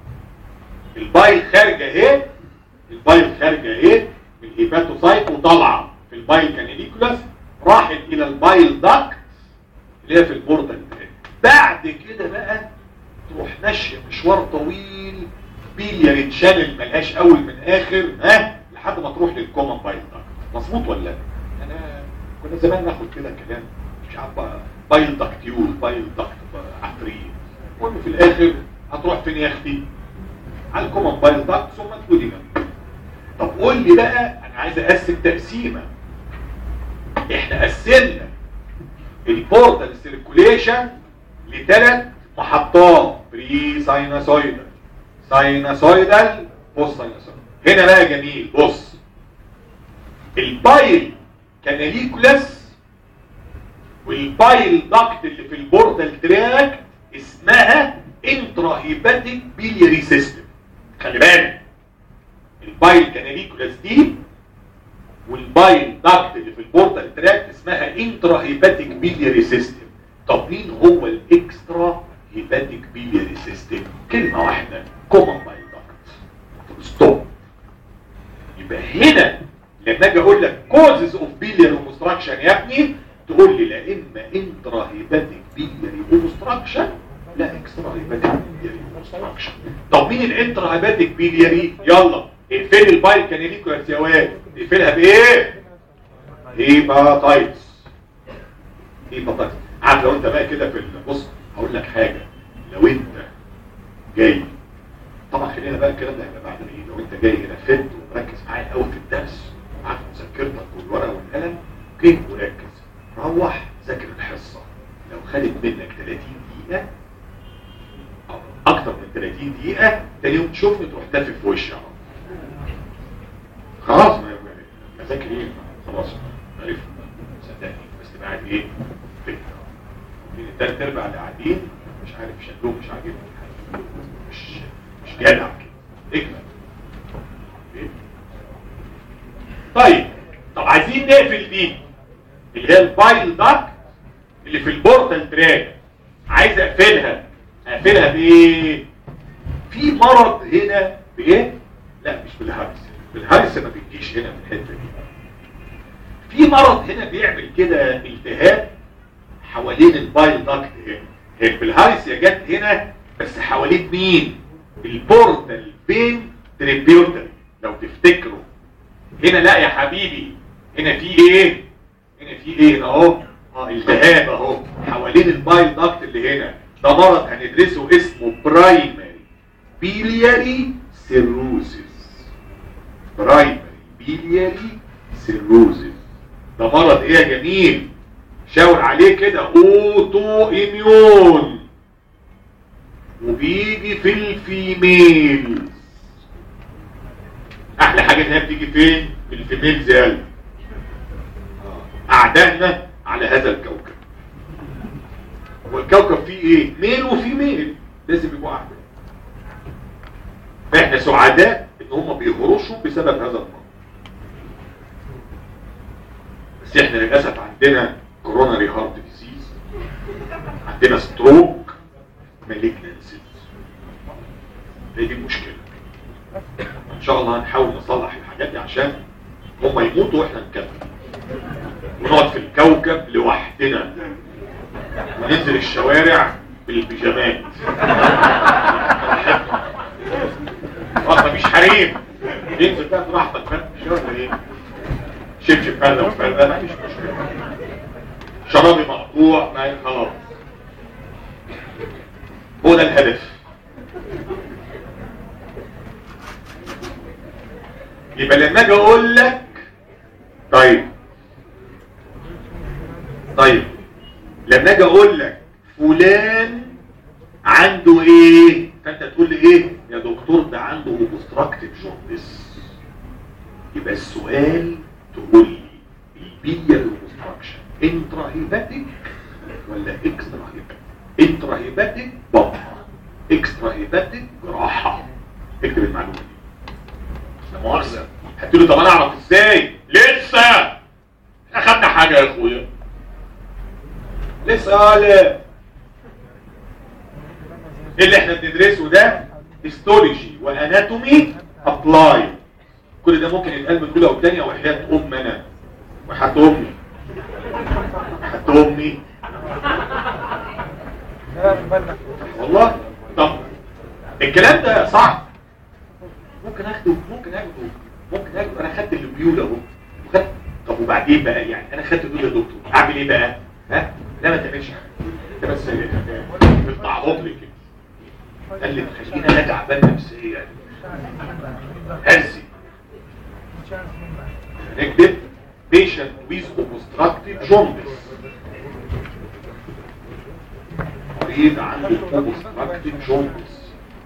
البايل خارجه اهي البايل خارجه اهي من الهيباتوسايت وطالعه في البايل كانيليكولاس راحت الى البايل داكت اللي هي في البوردل بعد كده بقى تروح ماشيه مشوار طويل بيلياري تشانل ملهاش اول من اخر ها لحد ما تروح للكومن بايل داكت مظبوط ولا لا؟ انا كنا زمان ناخد كده كلام مش عارف بقى بايل داكتيول بايل داكت عفريت المهم في الاخر هتروح فين يا اختي؟ على الكومن بايل داكت ثم تودينا طب قول لي بقى انا عايز اقسم تقسيمه احنا قسمنا البورتال سيركوليشن لثلاث محطات بري سايناسويدال سايناسويدال بوست سايناسويدال هنا بقى جميل بص البايل كاناليكولاس والبايل داكت اللي في البورتال تراك اسمها انترا هيباتيك بيليري سيستم خلي بالك البايل كاناليكولاس دي والبايل داكت اللي في البورتال تراك اسمها انترا هيباتيك بيليري سيستم طب مين هو الاكسترا هيباتيك بيليري سيستم كلمه واحده كومن بايل داكت ستوب يبقى هنا لما اجي اقول لك كوزز اوف بيليري اوبستراكشن يا ابني تقول لي لا اما انترا هيباتيك بيليري اوبستراكشن لا اكسترا هيباتيك بيليري اوبستراكشن طب مين الانترا هيباتيك بيليري يلا اقفل البايل كانيليكولاس يا واد اقفلها بايه هيباتايتس هيباتايتس عارف لو انت بقى كده في بص هقول لك حاجه لو انت جاي طبعا خلينا بقى الكلام ده هيبقى بعد ايه لو انت جاي هنا فت ومركز معايا قوي في الدرس معاك مذاكرتك والورقه والقلم اوكي وركز روح ذاكر الحصه لو خدت منك 30 دقيقه او اكتر من 30 دقيقه تاني يوم تشوفني تروح تافه في وشي على خلاص ما اذاكر ايه خلاص عرفت صدقني بس تبقى قاعد ايه فكره التلات ارباع اللي قاعدين مش عارف شكلهم مش عاجبهم مش مش جدع كده اكمل طيب طب عايزين نقفل دي اللي هي البايل داك اللي في البورتال تراك عايز اقفلها اقفلها بايه في مرض هنا بايه لا مش بالهرس بالهرس ما بيجيش هنا في الحته دي في مرض هنا بيعمل كده التهاب حوالين البايل داكت هنا هي بالهرس يا جت هنا بس حوالين مين البورتال بين تريبيوتال لو تفتكروا هنا لا يا حبيبي هنا في ايه هنا في ايه هنا اهو اه التهاب اهو حوالين البايل داكت اللي هنا ده مرض هندرسه اسمه برايمري بيلياري سيروزيس برايمري بيلياري سيروزيس ده مرض ايه يا جميل شاور عليه كده اوتو اميون وبيجي في الفيميل احلى حاجه انها بتيجي فين في الفيميل زي اعدائنا على هذا الكوكب والكوكب فيه ايه ميل وفيميل لازم يبقوا اعداء فاحنا سعداء ان هم بيهرشوا بسبب هذا المرض بس احنا للاسف عندنا كوروناري هارت ديزيز عندنا ستروك مالجنسيز هي دي المشكله ان شاء الله هنحاول نصلح الحاجات دي عشان هم يموتوا واحنا نكمل ونقعد في الكوكب لوحدنا وننزل الشوارع بالبيجامات اه مفيش حريم ينزل بقى براحتك فاهم مش ولا ايه شبشب فردة وفردة مفيش مشكلة شرابي مقطوع ما خلاص هو ده الهدف يبقى لما اجي اقول لك طيب طيب لما اجي اقول لك فلان عنده ايه فانت تقول لي ايه يا دكتور ده عنده اوبستراكتيف جوندس يبقى السؤال تقول لي البيا الاوبستراكشن انترا هيباتيك ولا اكسترا هيباتيك انترا هيباتيك بطنه اكسترا هيباتيك جراحه اكتب المعلومه دي لا مؤاخذه هتقول طب انا اعرف ازاي لسه اخدنا حاجه يا اخويا لسه قال اللي احنا بندرسه ده هيستولوجي واناتومي ابلاي كل ده ممكن يتقال من اولى والثانيه وحياه ام انا وحياه امي وحياه امي والله طب الكلام ده صعب ممكن اخده ممكن اخده ممكن اخده انا خدت البيول اهو وخدت طب وبعدين بقى يعني انا خدت دول يا دكتور اعمل ايه بقى ها لا ما تعملش حاجه انت بس بتعوض لي كده قال لي خلينا انا تعبان نفسيا هزي نكتب patient with obstructive jaundice مريض عنده obstructive jaundice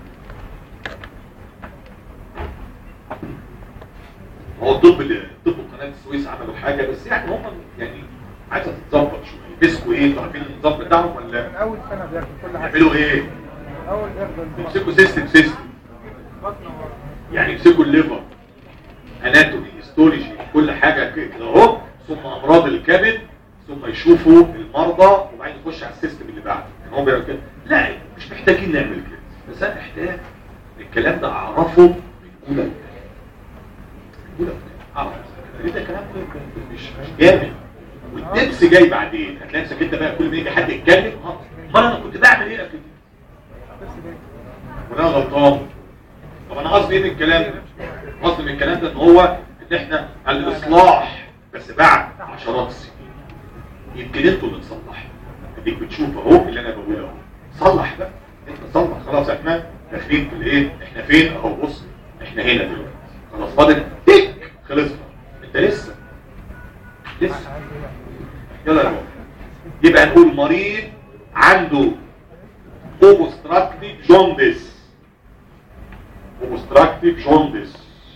هو الطب اللي طب قناه السويس عملوا حاجه بس يعني هم يعني عايزه تتظبط شويه مسكوا ايه انتوا عارفين النظام بتاعهم ولا من اول سنه بياخد كل حاجه يعملوا ايه اول ياخد يمسكوا سيستم سيستم يعني يمسكوا الليفر اناتومي هيستولوجي كل حاجه كده اهو ثم امراض الكبد ثم يشوفوا المرضى وبعدين يخش على السيستم اللي بعده يعني هو بيعمل كده لا مش محتاجين نعمل كده بس انا محتاج الكلام ده اعرفه من اولى وثانية. اولى وثانية. اعرف ليه ده كلام مش مش جامد والتبس جاي بعدين هتلاقي نفسك انت بقى كل ما يجي حد يتكلم اه امال انا كنت بعمل ايه قبل كده وانا غلطان طب انا قصدي ايه من الكلام ده قصدي من الكلام ده ان هو ان احنا الاصلاح بس بعد عشرات السنين يمكن انتوا اللي تصلحوا اديك بتشوف اهو اللي انا بقوله اهو صلح بقى انت صلح خلاص احنا داخلين في الايه احنا فين اهو بص احنا هنا دلوقتي خلاص فاضل تك خلصنا انت لسه لسه يلا يا بابا يبقى نقول مريض عنده obstructive jaundice obstructive jaundice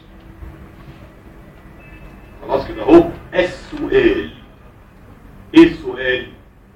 خلاص كده اهو السؤال ايه السؤال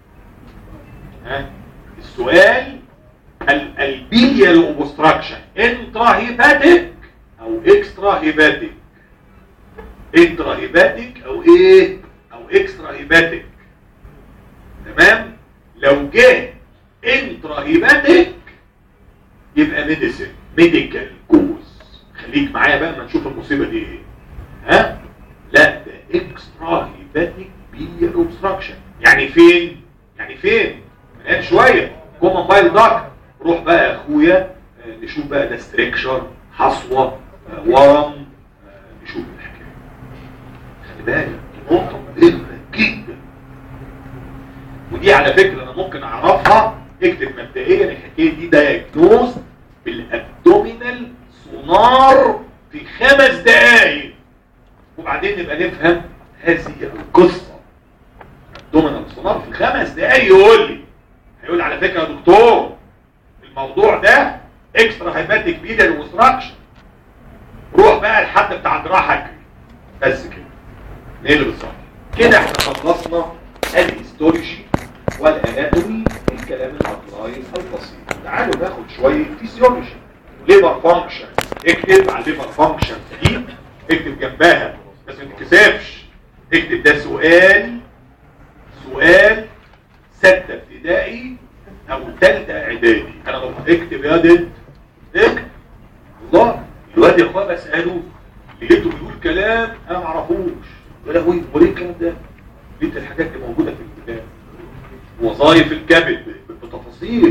ها السؤال ال- البيليال اوبستراكشن انترا هيباتيك او اكسترا هيباتيك انترا هيباتيك او ايه او اكسترا هيباتيك تمام لو جه انترا هيباتيك يبقى ميديسن ميديكال كوز خليك معايا بقى ما نشوف المصيبه دي ايه ها لا ده اكسترا هيباتيك بيليال اوبستراكشن يعني فين يعني فين من شويه كومن بايل داك روح بقى يا اخويا آه، نشوف بقى ده ستريكشر حصوه آه، ورم آه، نشوف الحكايه خلي بالك دي نقطه مهمه جدا ودي على فكره انا ممكن اعرفها اكتب مبدئيا الحكايه دي دايجنوز بالابدومينال سونار في خمس دقائق وبعدين نبقى نفهم هذه القصه ابدومينال سونار في خمس دقائق يقول لي هيقول على فكره يا دكتور الموضوع ده اكسترا هيباتيك بيدال وستراكشن روح بقى لحد بتاع جراحك بس كده نقلب الصح كده احنا خلصنا الهيستولوجي والاناتومي الكلام الابلاي البسيط تعالوا ناخد شويه فيسيولوجي ليفر فانكشن اكتب على الليفر فانكشن دي اكتب جنبها بس ما تتكسفش اكتب ده سؤال سؤال ستة ابتدائي او ثالثه اعدادي انا بقول اكتب يا دد اكتب والله الواد يا اخوان بساله لقيته بيقول كلام انا ما اعرفوش يا لهوي هو ليه الكلام ده؟ لقيت الحاجات دي موجوده في الكتاب وظائف الكبد بتفاصيل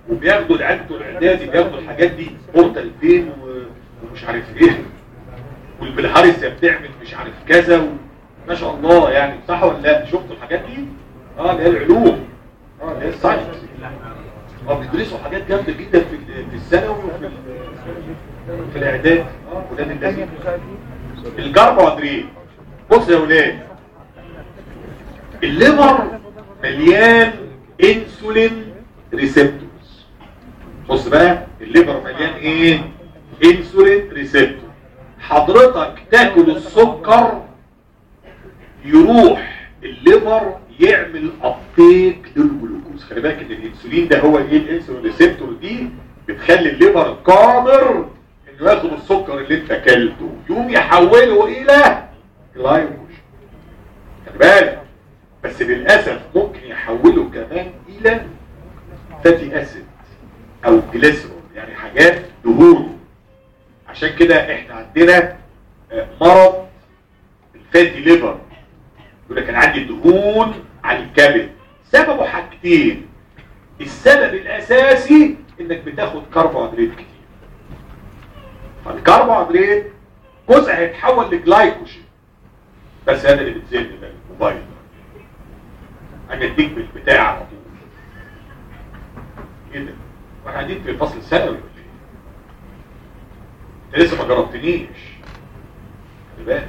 وبياخدوا العيال بتوع الاعدادي بياخدوا الحاجات دي بورتال بين و- ومش عارف ايه والبلهارسيا بتعمل مش عارف كذا و... ما شاء الله يعني صح ولا لا شفتوا الحاجات دي اه اللي هي العلوم اه اللي هي الساينس اه بيدرسوا حاجات جامده جدا في ال- في الثانوي وفي ال- في الاعداد اه ولاد الذين الكربوهيدرات بص يا ولاد الليفر مليان انسولين ريسبتورز بص بقى الليفر مليان ايه انسولين ريسبتور حضرتك تاكل السكر يروح الليفر يعمل ابتيك للجلوكوز خلي بالك ان الانسولين ده هو ايه الانسولين ريسبتور دي بتخلي الليفر قادر انه ياخد السكر اللي انت اكلته يقوم يحوله الى جلايكوجين خلي بالك بس للاسف ممكن يحوله كمان الى فاتي اسيد او جليسرول يعني حاجات دهون عشان كده احنا عندنا آه، مرض الفاتي ليفر يقول لك انا عندي دهون على الكبد سببه حاجتين السبب الاساسي انك بتاخد كربوهيدرات كتير فالكربوهيدرات جزء هيتحول لجلايكوجين بس هذا اللي بتزيد ده الموبايل انا اديك بالبتاع على طول ايه ده واحنا قاعدين في الفصل الثانوي ولا ايه انت لسه ما جربتنيش خلي بالك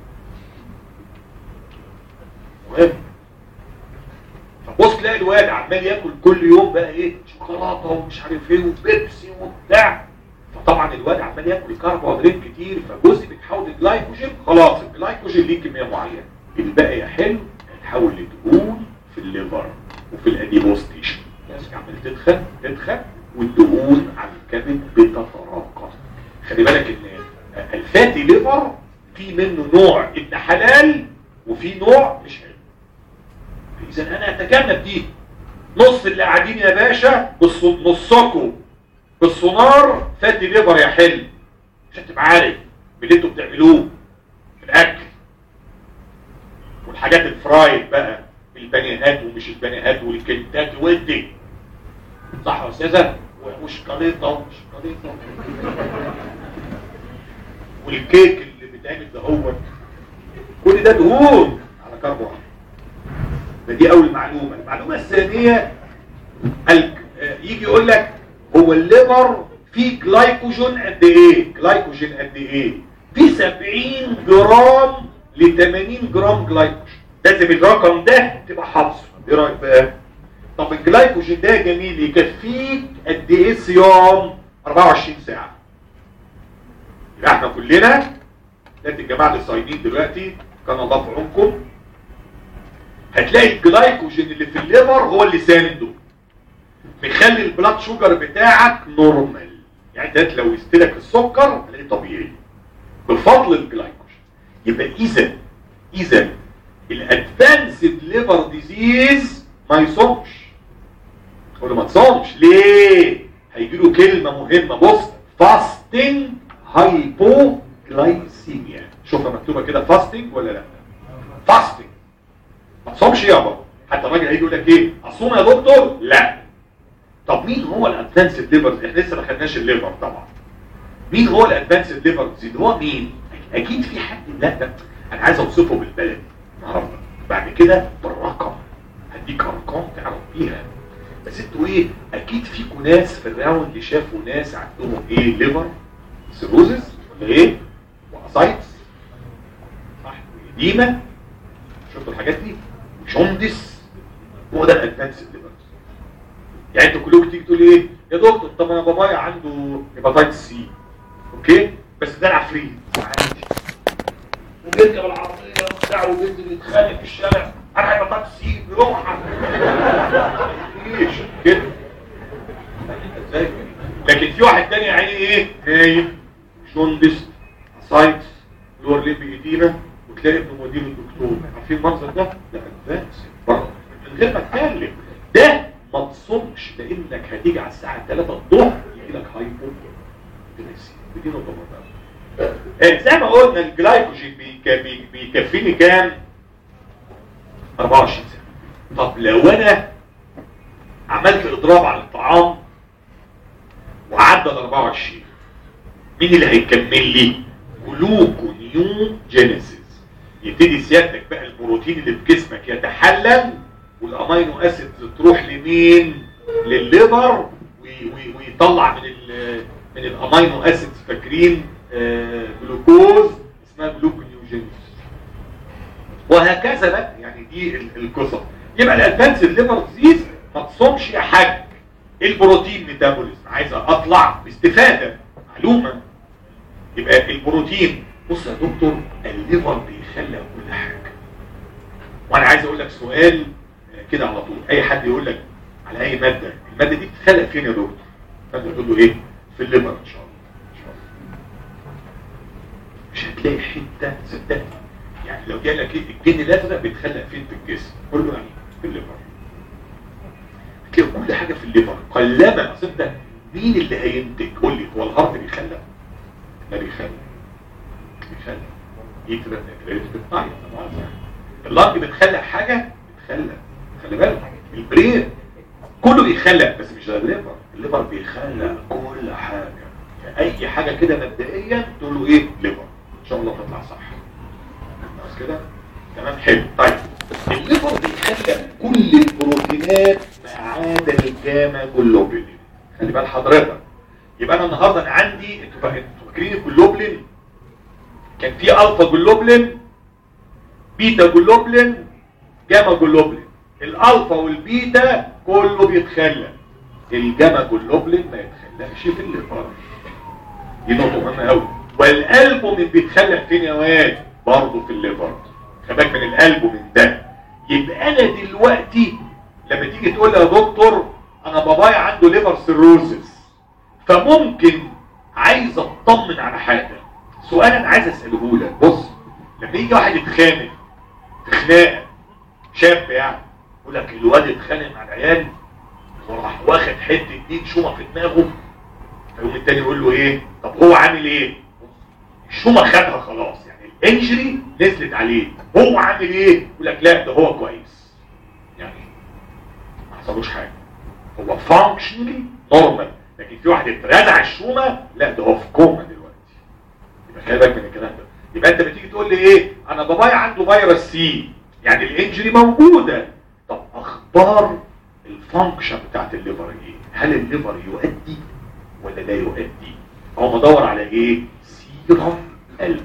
مهم فبص تلاقي الواد عمال ياكل كل يوم بقى ايه شوكولاته ومش عارف ايه وبيبسي وبتاع فطبعا الواد عمال ياكل كربوهيدرات كتير فجزء بيتحول لجلايكوجين خلاص الجلايكوجين ليه كميه معينه الباقي يا حلو هيتحول لدهون في الليفر وفي الاديبوز تيشو الناس عمال تدخل تدخل والدهون على الكبد بتتراكم خلي بالك ان الفاتي ليفر في منه نوع ابن حلال وفي نوع مش حلو اذا انا اتجنب دي نص اللي قاعدين يا باشا بالص- نصكم بالسونار فاتي ليفر يا حلو عشان تبقى عارف باللي انتوا بتعملوه في الاكل والحاجات الفرايد بقى البانيهات ومش البانيهات والكنتات ودي صح يا استاذه وشوكولاته وشوكولاته والكيك اللي بيتعمل ده هو كل ده دهون على كربوهيدرات ده دي اول معلومه المعلومه الثانيه ال- آه، يجي يقول لك هو الليفر فيه جلايكوجين قد ايه جلايكوجين قد ايه في 70 جرام ل 80 جرام جلايكوجين لازم الرقم ده تبقى حافظه ايه رايك بقى طب الجلايكوجين ده يا جميل يكفيك قد ايه صيام 24 ساعه يبقى احنا كلنا لكن الجماعه اللي صايمين دلوقتي كان الله في عونكم هتلاقي الجلايكوجين اللي في الليفر هو اللي سانده مخلي البلاد شوجر بتاعك نورمال يعني ده لو يستلك السكر هتلاقيه طبيعي بفضل الجلايكوجين يبقى اذا اذا الادفانسد ليفر ديزيز ما يصومش قول له ما تصومش ليه هيجي له كلمه مهمه بص فاستنج هايبوجلايسيميا شوفها مكتوبه كده فاستنج ولا لا فاستنج ما تصومش يابا حتى الراجل هيجي يقول لك ايه اصوم يا دكتور لا طب مين هو الادفانسد ليفر احنا لسه ما خدناش الليفر طبعا مين هو الادفانسد ليفر ديزيز هو مين اكيد في حد لا ده انا عايز اوصفه بالبلد النهارده بعد كده بالرقم هديك ارقام تعرف بيها بس انتوا ايه اكيد فيكم ناس في الراوند شافوا ناس عندهم ايه ليفر سيروزس ولا ايه واسايتس صح وديما شفتوا الحاجات دي جوندس هو ده الادفانسد ليفر يعني انتوا كلكم تيجي تقول ايه يا دكتور طب انا بابايا عنده هيباتايتس سي اوكي بس ده العفريت عادي وبيركب العربيه وبتاع وبينزل يتخانق في الشارع انا هيباتايتس سي بيروح مفيش كده ازاي لكن في واحد تاني يا عيني ايه نايم جوندس سايتس لور ليب ايدينا وتلاقي ابنه موديه للدكتور عارفين المنظر ده؟ لا ادفانس بره من غير ما اتكلم ده ما تصومش لانك هتيجي على الساعه 3 الظهر يجي لك هايبو بدي نقطه مهمه آه، زي ما قلنا الجلايكوجين بيك- بي- بيكفيني كام 24 ساعه طب لو انا عملت اضراب على الطعام وعدى ال 24 مين اللي هيكمل لي جلوكونيوجينيسيس يبتدي سيادتك بقى البروتين اللي في جسمك يتحلل والامينو اسيدز تروح لمين للليفر وي- وي- ويطلع من ال من الامينو اسيدز فاكرين آه، جلوكوز اسمها جلوكونيوجينيسيس وهكذا بقى يعني دي ال- القصه يبقى الادفانس ليفر ديزيز ما تصومش يا حاج البروتين ميتابوليزم عايز اطلع باستفاده معلومه يبقى البروتين بص يا دكتور الليفر بيخلق كل حاجه وانا عايز اقول لك سؤال آه، كده على طول اي حد يقول لك على اي ماده الماده دي بتتخلق فين يا دكتور فانت تقول له ايه في الليفر ان شاء الله ان شاء الله مش هتلاقي حته صدقني يعني لو جالك لك ايه الجن الازرق بيتخلق فين في الجسم قول له يعني في الليفر هتلاقي كل حاجه في الليفر قلما اصل انت مين اللي هينتج قول لي هو الهارت بيخلق ما بيخلق بيخلق يترى بتطير اللنج بتخلق حاجه بتخلق خلي بالك البرين كله بيخلق بس مش زي الليفر الليفر بيخلق كل حاجه اي حاجه كده مبدئيا تقول له ايه ليفر ان شاء الله تطلع صح خلاص كده تمام حلو طيب الليفر بيخلق كل البروتينات ما عدا الجاما جلوبولين خلي بال حضرتك يبقى انا النهارده انا عندي انتوا فا- انتوا فاكرين الجلوبولين كان في الفا جلوبولين بيتا جلوبولين جاما جلوبولين الالفا والبيتا كله بيتخلق الجاما جلوبولين ما يتخلقش في الليفر دي نقطة مهمة قوي والألبومين بيتخلق فين يا واد؟ برضه في الليفر خباك من الألبومين ده يبقى أنا دلوقتي لما تيجي تقول لي يا دكتور أنا بابايا عنده ليفر سيروسس فممكن عايز أطمن على حاجة سؤال أنا عايز أسأله لك بص لما يجي واحد يتخانق في خناقة شاب يعني يقول لك الواد اتخانق مع العيال وراح واخد حتة دين شومة في دماغه فيقوم التاني يقول له ايه طب هو عامل ايه الشومة خدها خلاص يعني الانجري نزلت عليه هو عامل ايه يقول لك لا ده هو كويس يعني ما حصلوش حاجة هو فانكشنالي نورمال لكن في واحد اترزع الشومة لا ده هو في كوما دلوقتي يبقى خلي بالك من الكلام ده يبقى انت بتيجي تقول لي ايه انا بابايا عنده فيروس سي يعني الانجري موجودة طب اخبار الفانكشن بتاعت الليفر ايه هل الليفر يؤدي ولا لا يؤدي هو مدور على ايه سيرم قلبه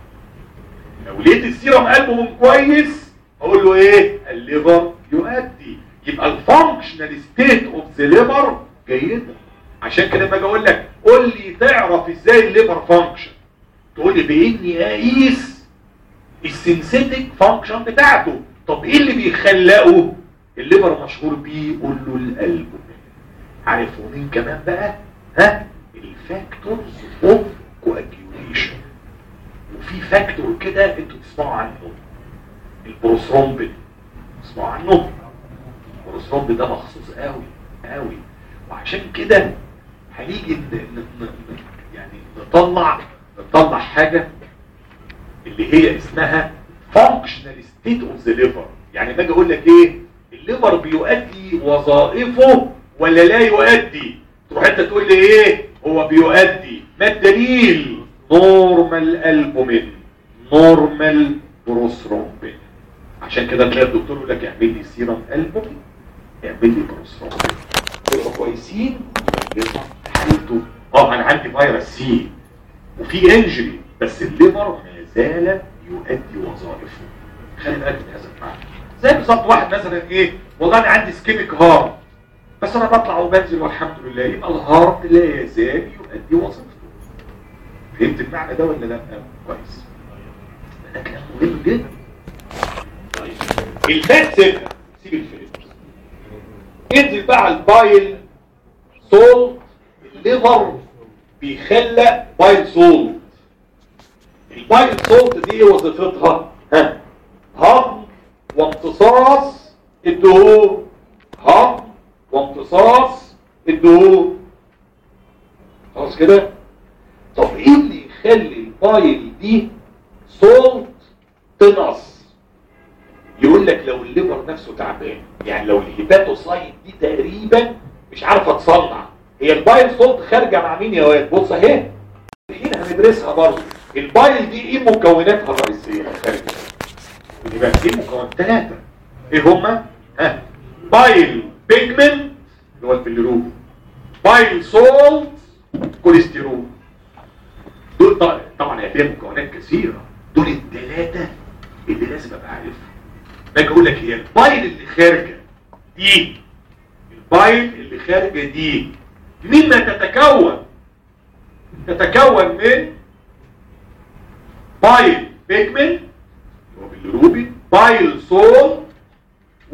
لو لقيت السيرم قلبه من كويس اقول له ايه الليفر يؤدي يبقى الفانكشنال ستيت اوف ذا ليفر جيده عشان كده لما اجي اقول لك قول لي تعرف ازاي الليفر فانكشن تقول لي باني اقيس السنسيتك فانكشن بتاعته طب ايه اللي بيخلقه الليفر مشهور بيه قول له القلب عارفوا مين كمان بقى ها الفاكتورز اوف كواجيوليشن وفي فاكتور كده انتوا تسمعوا عنه البروثرومبين تسمعوا عنه البروثرومبين ده مخصوص قوي قوي وعشان كده هنيجي ن- ن- ن- يعني نطلع نطلع حاجه اللي هي اسمها functional state of the liver يعني باجي اقول لك ايه الليفر بيؤدي وظائفه ولا لا يؤدي تروح انت تقول لي ايه هو بيؤدي ما الدليل نورمال البومين نورمال بروثرومبين عشان كده تلاقي الدكتور يقول لك اعمل لي سيرم البومين اعمل لي بروثرومبين يبقوا كويسين يبقى حالته اه انا عندي فيروس سي وفي انجري بس الليفر ما زال يؤدي وظائفه خلي بالك من هذا المعنى زي بالظبط واحد مثلا ايه والله انا عندي سكيميك هارت بس انا بطلع وبنزل والحمد لله يبقى الهارت لا يزال يؤدي وظيفته فهمت المعنى ده ولا لا كويس ده كلام مهم جدا طيب الفات سيبنا سيب الفات انزل بقى على البايل سولت الليفر بيخلق بايل سولت البايل سولت دي وظيفتها ها هضم وامتصاص الدهون هضم وامتصاص الدهون خلاص كده طب ايه اللي يخلي البايل دي سولت تنقص يقول لك لو الليفر نفسه تعبان يعني لو الهيباتوسايت دي تقريبا مش عارفه تصنع هي البايل سولت خارجه مع مين يا واد بص اهي الحين هندرسها برضه البايل دي ايه مكوناتها الرئيسيه خارجه يبقى في مكونات ثلاثه ايه هما ها بايل بيجمنت اللي هو البيليروبين بايل سولت كوليسترول دول طبعا طبعا هي فيها مكونات كثيره دول الثلاثه اللي لازم ابقى عارفهم باجي اقول لك هي البايل اللي خارجه دي البايل اللي خارجه دي مما تتكون تتكون من بايل بيجمنت هو بالروبين بايل سول و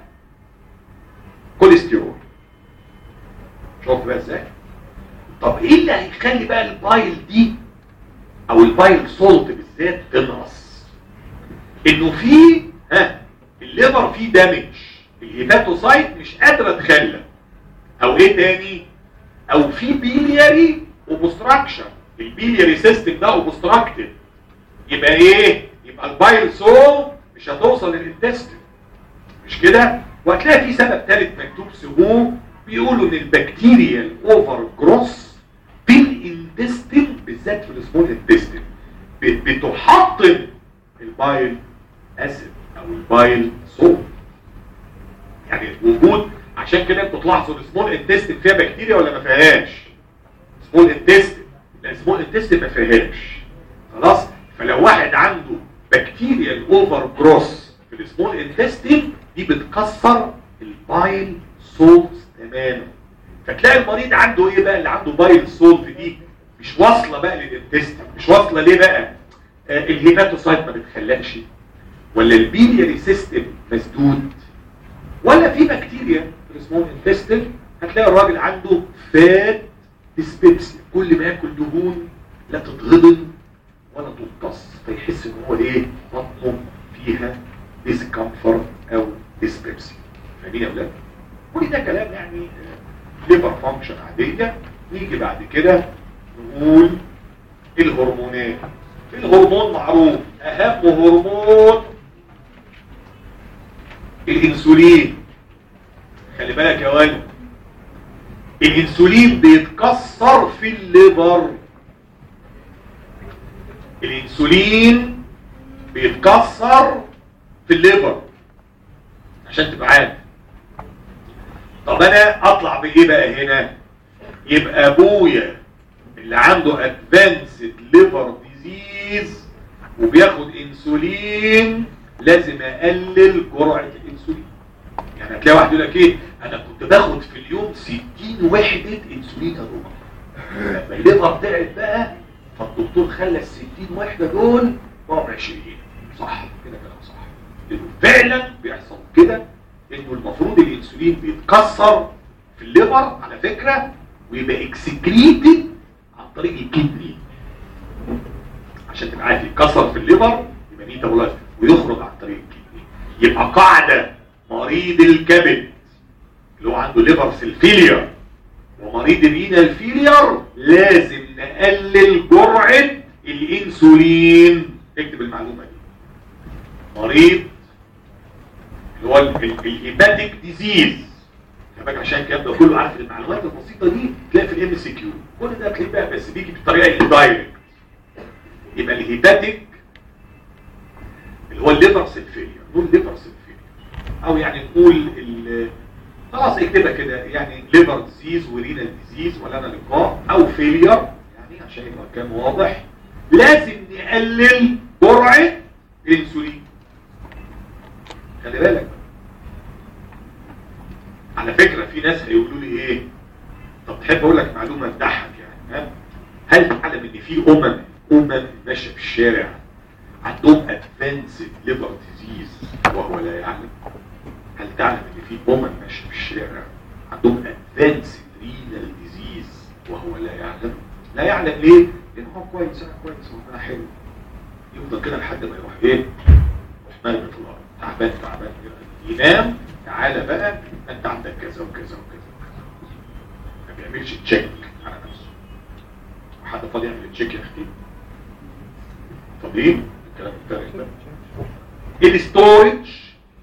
كوليسترول شوف بقى ازاي طب ايه اللي هيخلي بقى البايل دي او البايل سولت بالذات تنقص انه في ها الليفر فيه دامج الهيباتوسايت مش قادره تخلى او ايه تاني او في بيلياري اوبستراكشن البيلياري سيستم ده اوبستراكتد يبقى ايه يبقى البايل سول مش هتوصل للانتستين مش كده وهتلاقي في سبب ثالث مكتوب سموه بيقولوا ان البكتيريا الاوفر جروس في الانتستين بالذات في السمول انتستين بتحطم البايل اسيد او البايل سول يعني وجود عشان كده انتوا تلاحظوا السمول انتستين فيها بكتيريا ولا ما فيهاش سمول انتستين لا سمول انتستين ما فيهاش خلاص فلو واحد عنده بكتيريا الاوفر جروس في السمول انتستين دي بتكسر البايل سولت تماما فتلاقي المريض عنده ايه بقى اللي عنده بايل سولت دي مش واصله بقى للانتستين مش واصله ليه بقى آه الهيباتوسايت ما بتخلقش ولا البيلياري سيستم مسدود ولا في بكتيريا في السمول انتستين هتلاقي الراجل عنده فات ديسبيبسي كل ما ياكل دهون لا تتهضم ولا تمتص فيحس ان هو ايه بطنه فيها ديسكمفورت او ديسبيبسي فاهمين يا اولاد كل ده كلام يعني ليفر فانكشن عاديه نيجي بعد كده نقول الهرمونات الهرمون معروف اهم هرمون الانسولين خلي بالك يا ولد الانسولين بيتكسر في الليفر الانسولين بيتكسر في الليفر عشان تبقى عارف طب انا اطلع بايه بقى هنا يبقى ابويا اللي عنده ادفانسد ليفر ديزيز وبياخد انسولين لازم اقلل جرعه الانسولين يعني هتلاقي واحد يقول لك ايه انا كنت باخد في اليوم 60 وحده انسولين يا دكتور لما الليفر تعب بقى فالدكتور خلى ال 60 وحده دول بقوا 20 صح كده كلام صح لانه فعلا بيحصل كده انه المفروض الانسولين بيتكسر في الليفر على فكره ويبقى اكسكريتد عن طريق الكدني عشان تبقى عارف يتكسر في الليفر يبقى ميتابولايز ويخرج عن طريق الكدني يبقى قاعده مريض الكبد اللي هو عنده ليفر سيلفيلير ومريض الرينال فيلير لازم نقلل جرعه الانسولين اكتب المعلومه دي مريض اللي هو الهيباتيك ديزيز كمان عشان الكلام ده كله عارف المعلومات البسيطه دي تلاقي في الام سي كيو كل ده هتلاقيه بقى بس بيجي بطريقه اندايركت يبقى الهيباتيك اللي هو الليفر سيلفيلير نقول ليفر سيلفيلير او يعني نقول ال- خلاص اكتبها كده يعني ليفر ديزيز ورينال ديزيز ولا انا لقاء او فيلير يعني عشان يبقى الكلام واضح لازم نقلل جرعه الانسولين خلي بالك على فكرة في ناس هيقولوا لي ايه طب تحب اقول لك معلومة تضحك يعني ها؟ هل تعلم ان في امم امم ماشية في الشارع عندهم ادفانسد ليفر ديزيز وهو لا يعلم هل تعلم ان في امم ماشية في الشارع عندهم ادفانسد رينال ديزيز وهو لا يعلم لا يعلم ليه لان هو كويس انا كويس وانا حلو يفضل كده لحد ما يروح ايه يروح مرمي في الارض تعبان تعبان ينام تعالى بقى انت عندك كذا وكذا وكذا وكذا ما بيعملش تشيك على نفسه حد فاضي يعمل تشيك يا اختي طب ليه الكلام الفارغ ده الستورج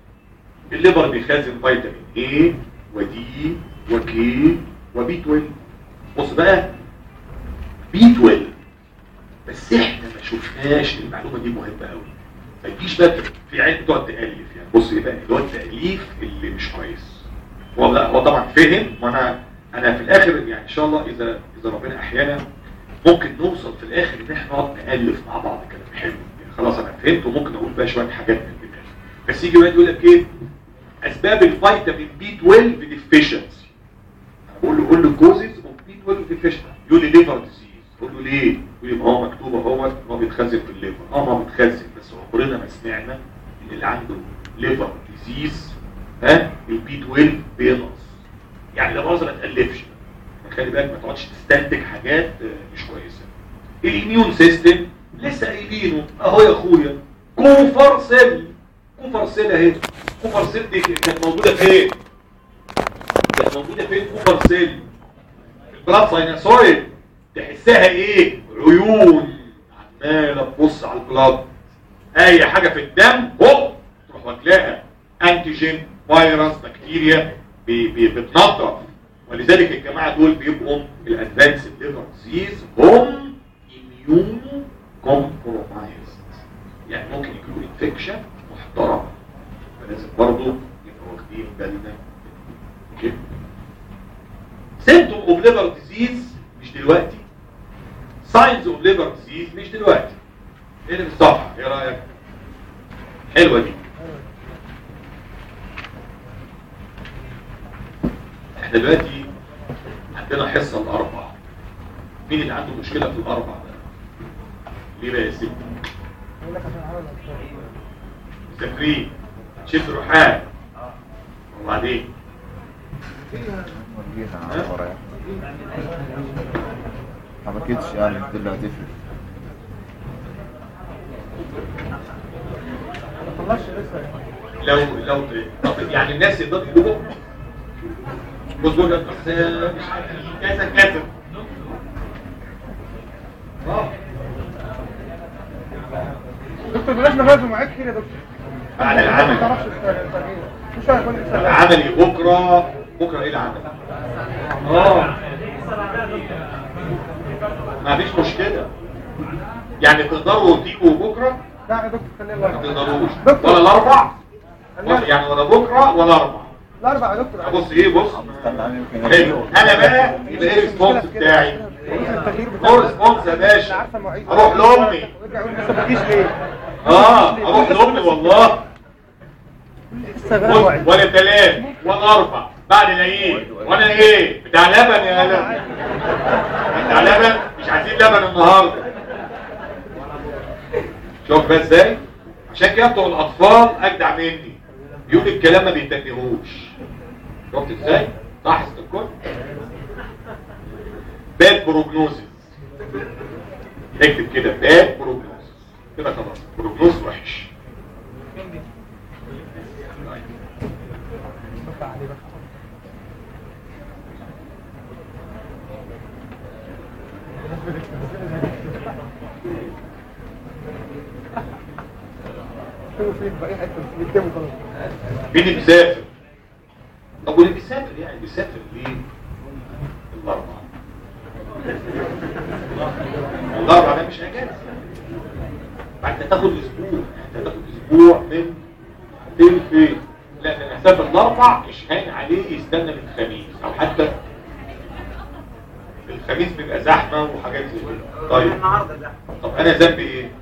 الليفر بيخزن فيتامين A ودي وكي وبي 12 بص بقى بي 12 بس احنا ما شفناش المعلومه دي مهمه قوي ما تجيش بقى في عين بتقعد تالف يعني بص ايه بقى اللي هو التاليف اللي مش كويس هو لا هو طبعا فهم وانا انا في الاخر يعني ان شاء الله اذا اذا ربنا احيانا ممكن نوصل في الاخر ان احنا نقعد نالف مع بعض كلام حلو يعني خلاص انا فهمت وممكن اقول بقى شويه حاجات من دماغي بس يجي بقى يقول لك ايه اسباب الفيتامين بي 12 ديفيشنسي انا بقول له قول له كوزز اوف بي 12 ديفيشنسي يقول لي ليفر ديزيز اقول له ليه يقول لي ما هو مكتوب اهو ان هو بيتخزن في الليفر اه ما هو بيتخزن بس عمرنا ما سمعنا ان اللي عنده ليفر ديزيز ها البي 12 بينقص يعني لا مؤاخذه ما تالفش خلي بالك ما تقعدش تستنتج حاجات آه، مش كويسه الاميون سيستم لسه قايلينه اهو يا اخويا كوفر سيل كوفر سيل اهي كوفر سيل دي كانت موجوده فين كانت موجوده فين كوفر سيل البلاد سايناسويد تحسها ايه عيون عماله تبص على البلاد اي حاجه في الدم هوب تروح واكلاها انتيجين فيروس بكتيريا بي- بي- بتنظف ولذلك الجماعه دول بيبقوا الادفانس ليفر ديزيز هم اميونو كومبرومايزد يعني ممكن يجيبوا انفكشن محترم فلازم برضه يبقوا واخدين بالنا اوكي سيمتوم اوف ليفر ديزيز مش دلوقتي ساينز اوف ليفر ديزيز مش دلوقتي ايه اللي في الصفحه ايه رايك حلوه دي احنا دلوقتي عندنا حصه الاربع مين اللي عنده مشكله في الاربع ده ليه بقى يا ستي يقول لك عشان عمل الأطفال. مسافرين شفت روحان وبعدين ورجيها على ورا ما بكيتش يعني دي اللي هتفرق ما طلعش لسه لو لو طب يعني الناس يقدروا يجيبوا بص بقول لك بس مش عارف كذا كذا اه دكتور بلاش نغير معاك كتير يا دكتور بعد ما العمل تعرفش التغيير مش هيكون لسه العملي بكره بكره ايه العمل اه ما فيش مشكله يعني تقدروا تيجوا بكره لا يا دكتور خليها ما الاربع تقدروش دكتور. ولا الاربع خليها يعني ولا بكره ولا اربع الاربع يا دكتور بص ايه بص استنى عليه يمكن حلو انا بقى يبقى ايه الريسبونس بتاعي التغيير هو ريسبونس يا باشا عارفه مواعيد اروح لامي ويرجع يقول لسه ما جيش ليه اه اروح لامي والله لسه غير بص، مواعيد ولا ثلاث ولا اربع بعد العيد وانا ايه بتاع لبن يا لبن بتاع لبن مش عايزين لبن النهارده شوف بقى ازاي عشان كده بتوع الاطفال اجدع مني يقول الكلام ما بيتنهوش شفت ازاي صح الكل باد بروجنوزيس اكتب كده باد بروجنوزيس كده خلاص بروجنوز وحش اكتبوا فين بقى ايه حته بيكتبوا خلاص مين اللي بيسافر طب واللي بيسافر يعني بيسافر ليه الاربعاء الاربعاء ده مش اجازه بعد تاخد اسبوع انت تاخد اسبوع من فين فين لا ده انا هسافر الاربع مش هين عليه يستنى من الخميس او حتى الخميس بيبقى زحمه وحاجات زي كده طيب طب انا ذنبي ايه؟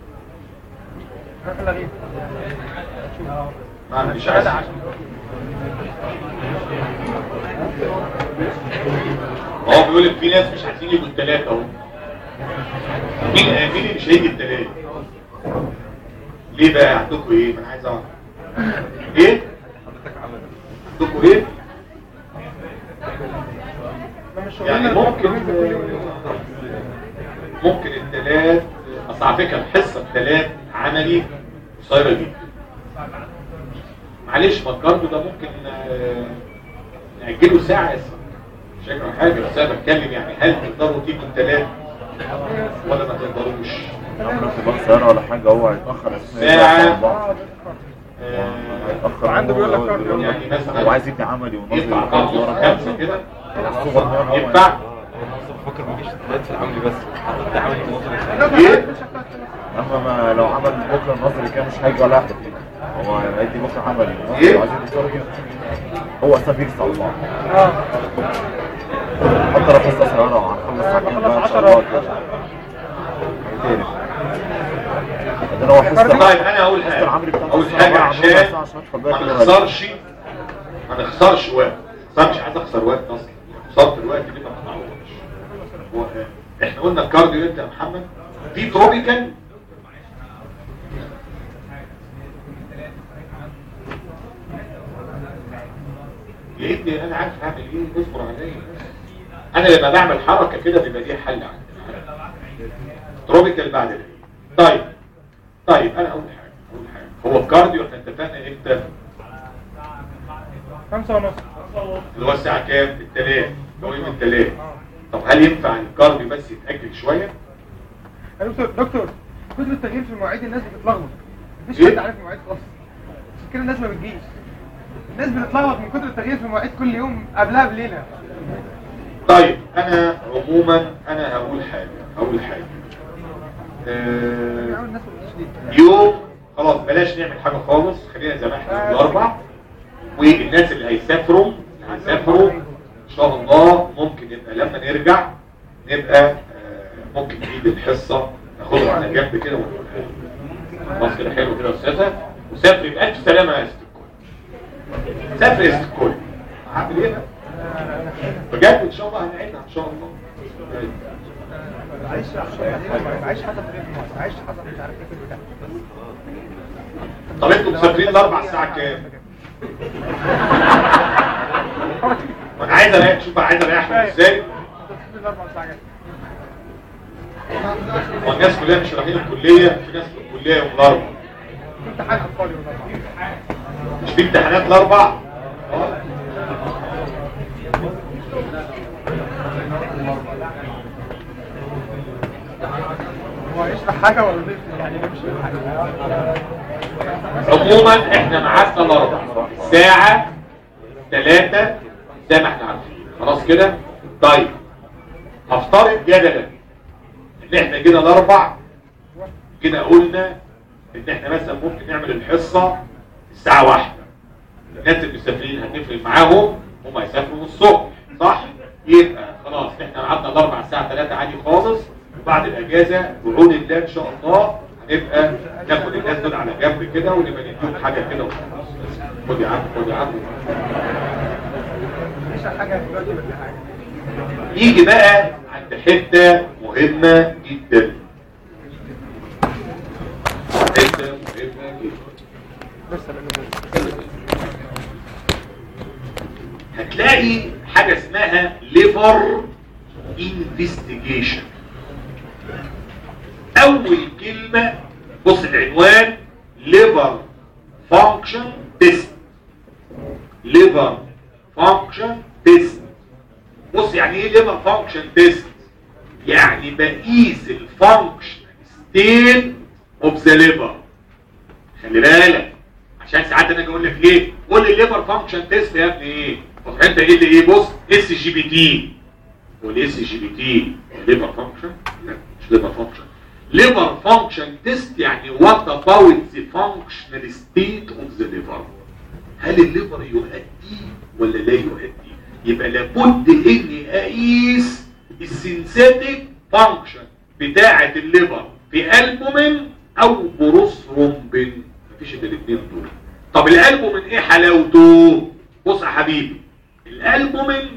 احنا غير ما مش عايز هو بيقول لك في ناس مش عايزين يجوا الثلاثة اهو مين مين اللي مش هيجي الثلاثة ليه بقى عندكم ايه ما انا عايز اعرف ايه عندكم ايه لما مش يعني شغلنا ممكن كل يوم ممكن الثلاث اصل على فكره الحصه الثلاث عملي قصيره جدا معلش ما الكارديو ده ممكن آه، نأجله ساعه يا سيدي. مش هيجرى حاجه بس انا بتكلم يعني هل تقدروا تيجوا الثلاث ولا ما تقدروش عمرو في بقى سيارة ولا حاجة هو هيتأخر أساسا ساعة. اه بيتأخر. آه، هيتأخر وعنده هو- بيقول لك هو- كارد. بيقول لك يعني مثلا هو عايز يبني عملي ونظري ينفع وكارد بعض ورا خمسه كده الصغر ده هو ينفع دكتور ما فيش امتحانات في العملي بس حتى عملي نظري ايه اما ما لو عمل بكره النظري كده مش هيجي ولا واحده فينا هو هيدي بكره عملي إيه؟ عايزين يدكتور كده هو اصلا بيكسب على الله اه حتى لو قصه صغيره وهنخلص ساعتين بقى ان شاء الله كده هيتقرف لكن هو حصه طيب انا اقول حصه حاجه العملي بتاعته اقول الساعة حاجه أربعة، عشان ربع ساعة عشان تاخد بالك ما كده نخسرش ما نخسرش وقت ما نخسرش عايز اخسر وقت اصلا خسرت الوقت دي ما بتعوضش هو احنا قلنا الكارديو انت يا محمد في تروبيكال يا ابني انا عارف هعمل ايه اصبر عليا انا لما بعمل حركه كده بيبقى ليها حل عندي تروبيكال بعد العيد طيب طيب انا اقول حاجه اقول حاجه هو الكارديو احنا اتفقنا امتى خمسة ونص اللي هو الساعه كام الثلاث هو يوم الثلاث طب هل ينفع الكارديو بس يتاجل شويه يا دكتور دكتور كتر التغيير في مواعيد الناس بتتلخبط مفيش إيه؟ حد عارف مواعيد خالص عشان كده الناس ما بتجيش الناس بتتلخبط من كتر التغيير في مواعيد كل يوم قبلها بليله طيب انا عموما انا هقول حاجه هقول حاجه آه، الناس ما بتجيش ليه يوم خلاص بلاش نعمل حاجه خالص خلينا زي ما احنا يوم الاربع والناس اللي هيسافروا هيسافروا ان شاء الله ممكن يبقى لما نرجع نبقى آه، ممكن نجيب الحصه ناخدها على جنب كده ونقولها لهم. خلاص كده حلو كده يا استاذه وسافري بألف سلامه يا ست الكل سافري يا ست الكل هعمل ايه بقى؟ بجد ان شاء الله هنعيدها ان شاء الله عايش عايش حسب الريتم عايش حسب مش عارف ايه في البتاع طب انتوا مسافرين الاربع الساعه كام؟ وانا عايز اريح شوف أنا عايز اريحكم ازاي الاربع ساعات هو الناس كلها مش رايحين الكليه في ناس في الكليه يوم الاربع في امتحان اطفال يوم الاربع مش في امتحانات الاربع آه. هو هيشرح حاجه ولا يضيف يعني نمشي حاجه عموما احنا معادنا الاربع الساعه 3 زي ما احنا عارفين خلاص كده طيب هفترض جدلا ان احنا جينا الاربع كده قلنا ان احنا مثلا ممكن نعمل الحصه الساعه واحدة الناس المسافرين هنفرق معاهم هم هيسافروا الصبح صح يبقى خلاص احنا قعدنا الاربع الساعه 3 عادي خالص وبعد الاجازه بعون الله ان شاء الله هنبقى ناخد الناس دول على جنب كده ونبقى نديهم حاجه كده وخلاص بس. خد يا عم خد يا عم هيشرح حاجه دلوقتي ولا حاجه نيجي بقى عند حته مهمه جدا حته مهمه جدا بس لانه هتلاقي حاجة اسمها liver investigation اول كلمة بص العنوان liver function test liver function test بص يعني ايه liver function test يعني بقيس الفانكشن ستيت اوف ذا liver خلي بالك عشان ساعات انا اجي اقول لك ايه قول لي الليفر فانكشن تيست يا ابني ايه طب انت ايه اللي ايه بص اس جي بي تي والاس جي بي تي ليفر فانكشن لا مش ليفر فانكشن ليفر فانكشن تيست يعني وات اباوت ذا فانكشنال ستيت اوف ذا ليفر هل الليفر يؤدي ولا لا يؤدي يبقى لابد اني اقيس السينثيتك فانكشن بتاعه الليفر في البومين او بروثرومبين مفيش الا الاثنين دول طب الالبومين ايه حلاوته بص يا حبيبي الالبومين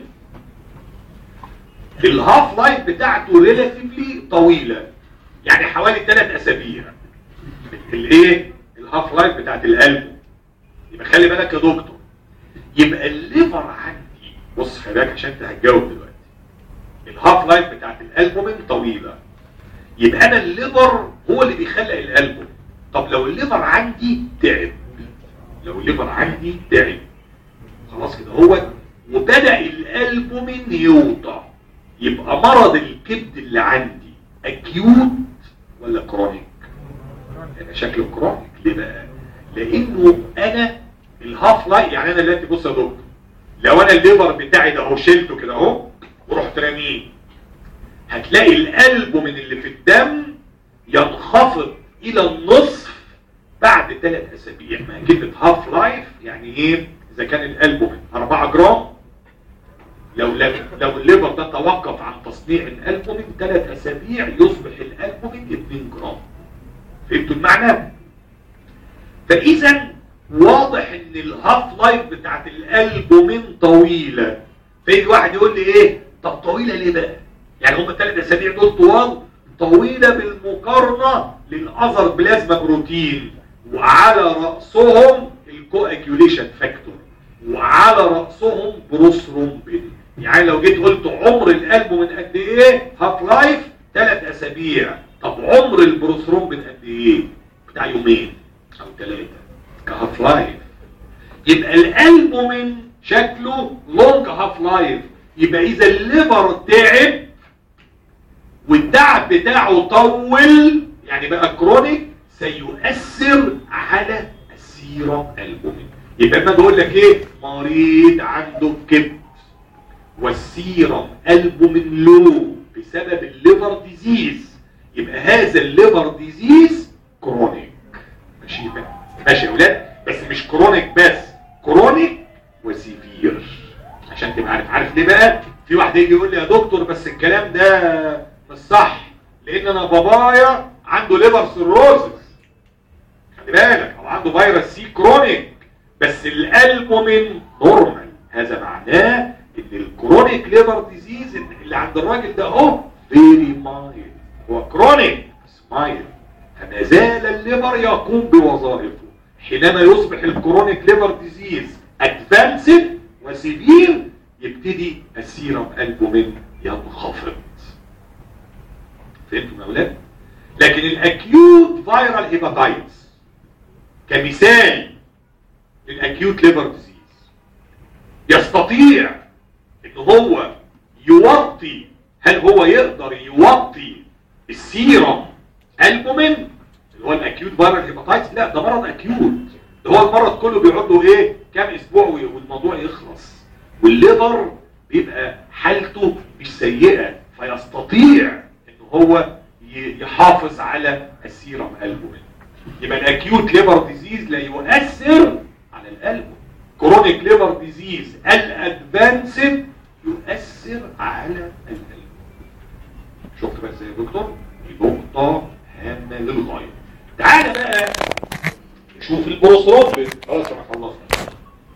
الهاف لايف بتاعته ريلاتيفلي طويله يعني حوالي ثلاث اسابيع الايه الهاف لايف بتاعت الالبوم يبقى خلي بالك يا دكتور يبقى الليفر عندي بص خلي بالك عشان انت هتجاوب دلوقتي الهاف لايف بتاعت الالبومين طويله يبقى انا الليفر هو اللي بيخلق الالبوم طب لو الليفر عندي تعب لو الليفر عندي تعب خلاص كده هو وبدأ الالبومين يوطى يبقى مرض الكبد اللي عندي اكيوت ولا كرونيك يبقى شكله كرونيك ليه بقى لانه انا الهاف لايف يعني انا دلوقتي بص يا دكتور لو انا الليفر بتاعي ده اهو شلته كده اهو ورحت راميه هتلاقي الالبومين اللي في الدم ينخفض الى النصف بعد ثلاث اسابيع ما هي كلمه هاف لايف يعني ايه اذا كان الالبومين 4 جرام لو لو لو الليفر ده توقف عن تصنيع الالبومين ثلاث اسابيع يصبح الالبومين 2 جرام فهمتوا المعنى فاذا واضح ان الهاف لايف بتاعت الالبومين طويله فيجي واحد يقول لي ايه طب طويله ليه بقى يعني هم الثلاث اسابيع دول طوال طويله بالمقارنه للاذر بلازما بروتين وعلى راسهم الكواجيوليشن فاكتور وعلى راسهم بروثرومبين يعني لو جيت قلت عمر القلب من قد ايه هاف لايف ثلاث اسابيع طب عمر البروثرومبين قد ايه بتاع يومين او ثلاثه كهاف لايف يبقى القلب من شكله لونج هاف لايف يبقى اذا الليفر تعب والتعب بتاعه طول يعني بقى كرونيك سيؤثر على السيرم البومين يبقى اما بقول لك ايه مريض عنده كبد والسيرم البومين لو بسبب الليفر ديزيز يبقى هذا الليفر ديزيز كرونيك ماشي بقى ماشي يا اولاد بس مش كرونيك بس كرونيك وسيفير عشان تبقى عارف عارف ليه بقى في واحد يجي يقول لي يا دكتور بس الكلام ده مش صح لان انا بابايا عنده ليفر سيروزس خلي بالك او عنده فيروس سي كرونيك بس الالبومين نورمال هذا معناه ان الكرونيك ليفر ديزيز اللي عند الراجل ده اهو فيري مايل هو كرونيك بس مايل فما زال الليفر يقوم بوظائفه حينما يصبح الكرونيك ليفر ديزيز ادفانسد وسيفير يبتدي السيرم البومين ينخفض فهمتوا يا اولاد لكن الاكيوت فايرال هيباتايتس كمثال للاكيوت ليفر ديزيز يستطيع ان هو يوطي هل هو يقدر يوطي السيرم البومين اللي هو الاكيوت فايرال هيباتايتس لا ده مرض اكيوت ده هو المرض كله بيقعد له ايه كام اسبوع والموضوع يخلص والليفر بيبقى حالته مش سيئه فيستطيع ان هو يحافظ على السيرم البومين يبقى الاكيوت ليفر ديزيز لا يؤثر على القلب كرونيك ليفر ديزيز الادفانسد يؤثر على القلب شفت بس يا دكتور دي نقطه هامه للغايه تعالى بقى نشوف البروسترومبين خلاص انا خلصنا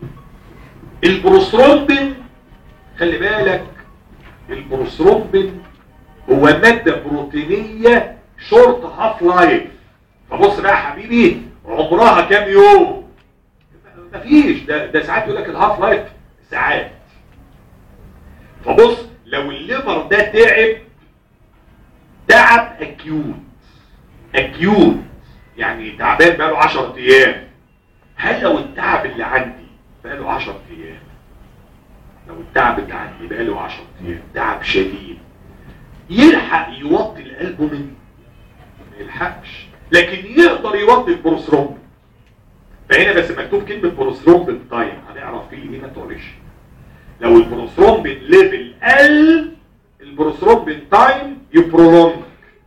البروسترومبين خلي بالك البروسترومبين هو مادة بروتينية شورت هاف لايف فبص بقى يا حبيبي عمرها كام يوم مفيش ده, ده ساعات يقول لك الهاف لايف ساعات فبص لو الليفر ده تعب تعب اكيوت اكيوت يعني تعبان بقاله 10 ايام هل لو التعب اللي عندي بقاله 10 ايام لو التعب اللي عندي بقاله 10 ايام تعب شديد يلحق يوطي القلب مني ما يلحقش لكن يقدر يوطي البروسترومب فهنا بس مكتوب كلمة بروسترومب تايم هنعرف فيه ايه ما تقولش لو البروسترومب ليفل قل البروسترومب تايم يبرولونج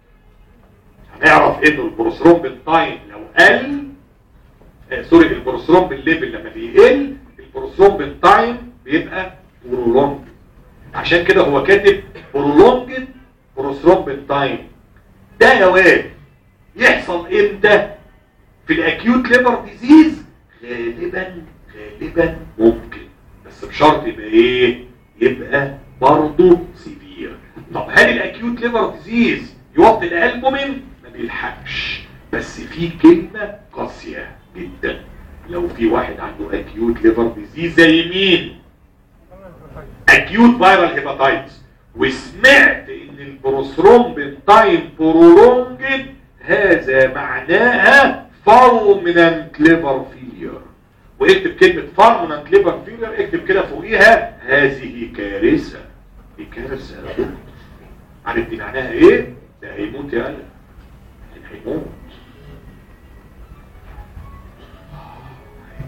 هنعرف انه البروسترومب تايم لو قل آه سوري البروسترومب ليفل لما بيقل البروسترومب تايم بيبقى برولونج عشان كده هو كاتب برولونجد بروسترومبين تايم ده يا واد يحصل امتى في الاكيوت ليفر ديزيز غالبا غالبا ممكن بس بشرط يبقى ايه يبقى برضه سيفير طب هل الاكيوت ليفر ديزيز يوطي الالبومين ما بيلحقش بس في كلمه قاسيه جدا لو في واحد عنده اكيوت ليفر ديزيز زي مين اكيوت فايرال هيباتايتس وسمعت ان البروسترومبين تايم برولونجد هذا معناها فارمننت ليفر فيلير واكتب كلمة فارمننت ليفر فيلير اكتب كده فوقيها هذه كارثة دي كارثة يا دكتور عارف دي معناها ايه؟ ده هيموت يا قلب هيموت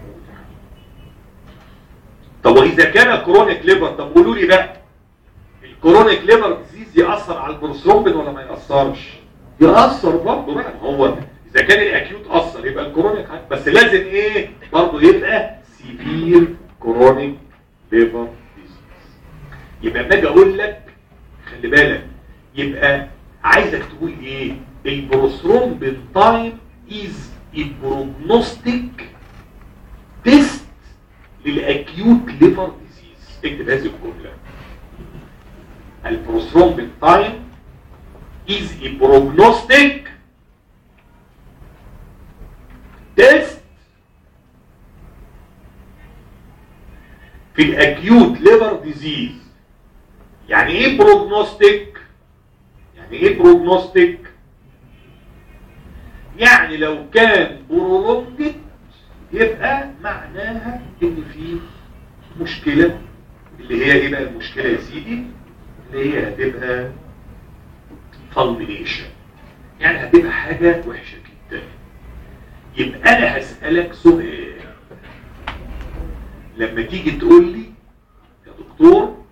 طب واذا كان كرونيك ليفر طب قولوا لي بقى الكرونيك ليفر ديزيز ياثر على البروثرومبين ولا ما ياثرش ياثر برضه بقى ما هو اذا كان الاكيوت اثر يبقى الكرونيك ه- بس لازم ايه برضه يبقى سيفير كرونيك ليفر ديزيز يبقى لما اجي اقول لك خلي بالك يبقى عايزك تقول ايه البروثرومبين تايم از بروجنوستيك تيست للاكيوت ليفر ديزيز اكتب هذه الجمله البروثرومبين تايم is a prognostic test في الاكيوت ليفر ديزيز يعني ايه بروجنوستيك يعني ايه بروجنوستيك يعني لو كان برولونجد يبقى معناها ان في مشكلة اللي هي ايه بقى المشكلة يا سيدي اللي هي هتبقى فالمينيشن يعني هتبقى حاجة وحشة جدا يبقى انا هسألك سؤال لما تيجي تقول لي يا دكتور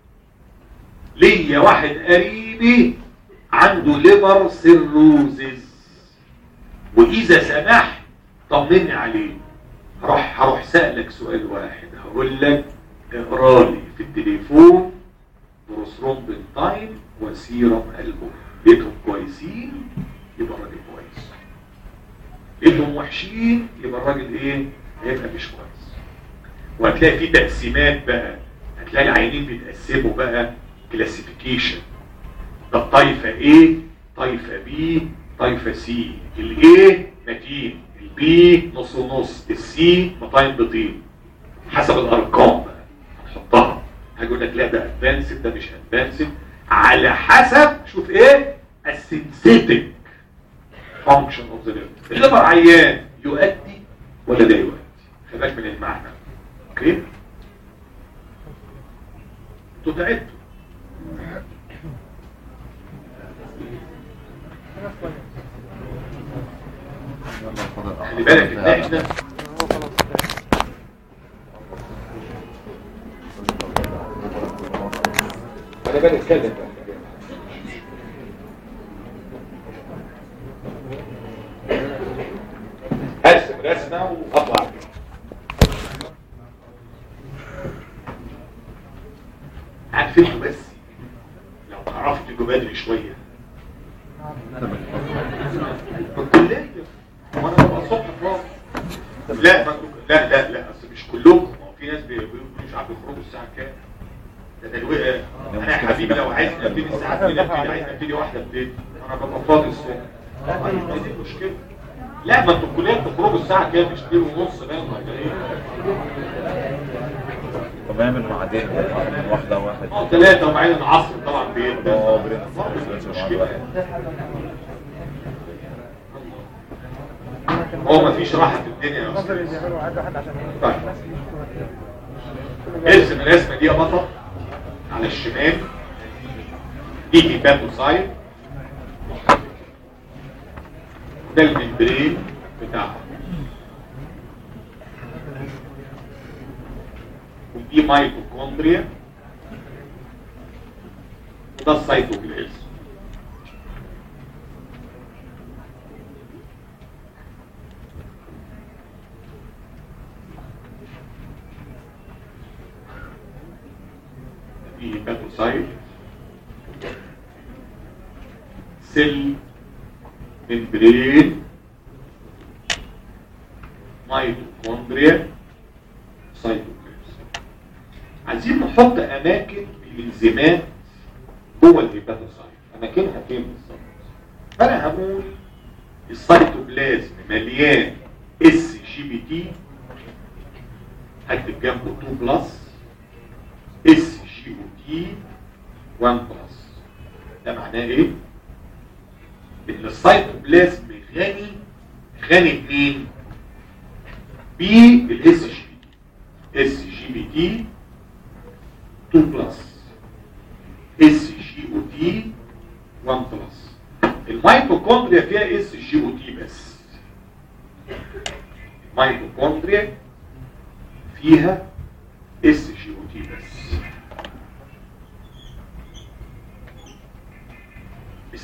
ليا واحد قريبي عنده ليفر سيروزز واذا سمحت طمني عليه هروح هروح سألك سؤال واحد هقول لك اقرا لي في التليفون بروثرومبين تايم وسيرم قلبه لقيتهم كويسين يبقى الراجل كويس لقيتهم وحشين يبقى الراجل ايه هيبقى مش كويس وهتلاقي في تقسيمات بقى هتلاقي العينين بيتقسموا بقى كلاسيفيكيشن ده الطائفة A طائفة B طائفة C ال A متين ال B نص ونص ال C مطاين بطين حسب الأرقام بقى هنحطها هقول لك لا ده ادفانسد ده مش ادفانسد على حسب شوف ايه السنسيتك فانكشن اوف ذا ليفر الليفر عيان يؤدي ولا لا يؤدي خلي من المعنى اوكي انتوا تعبتوا خلي بالك ان احنا انا بقى نتكلم بقى ارسم رسمه واطلع بيها عارف انتوا بس لو عرفت تيجوا بدري شويه في الكليه وانا ببقى الصبح فاضي لا ما لا لا لا اصل مش كلكم ما هو في ناس بي- بيقولوا مش عارف يخرجوا الساعه كام ده دلوقتي انا يا حبيبي لو عايز نبتدي الساعه 2 نبتدي عايز نبتدي واحده ابتدي انا ببقى فاضي الصبح طيب ما دي المشكله لا ما انتوا الكليه بتخرجوا الساعه كام مش 2 ونص باين ولا ايه طب اعمل معادين واحدة واحد اه ثلاثه وبعدين العصر طبعا بيبدا اه برنس برضه برنس مشكلة. واحد. هو ما فيش راحه في الدنيا يا المصدر استاذ بيعملوا واحد واحد عشان طيب ارسم الرسمه دي يا بطل على الشمال دي هيباتوسايت ده الممبرين بتاعها ودي ميتوكوندريا وده السيتوبلازم دي هيباتوسايت سيل ممبرين ميتوكوندريا سيتوبلازم عايزين نحط اماكن الانزيمات جوه الهيباتوسايت اماكنها فين بالظبط فانا هقول السيتوبلازم مليان اس جي بي تي هكتب جنبه 2 بلس اس جي او تي 1 بلس ده معناه ايه؟ ان السيتوبلازم غني غني بمين؟ بالاس جي بي تي اس جي بي تي 2 بلس اس جي او تي 1 بلس الميتوكوندريا فيها اس جي او تي بس الميتوكوندريا فيها اس جي او تي بس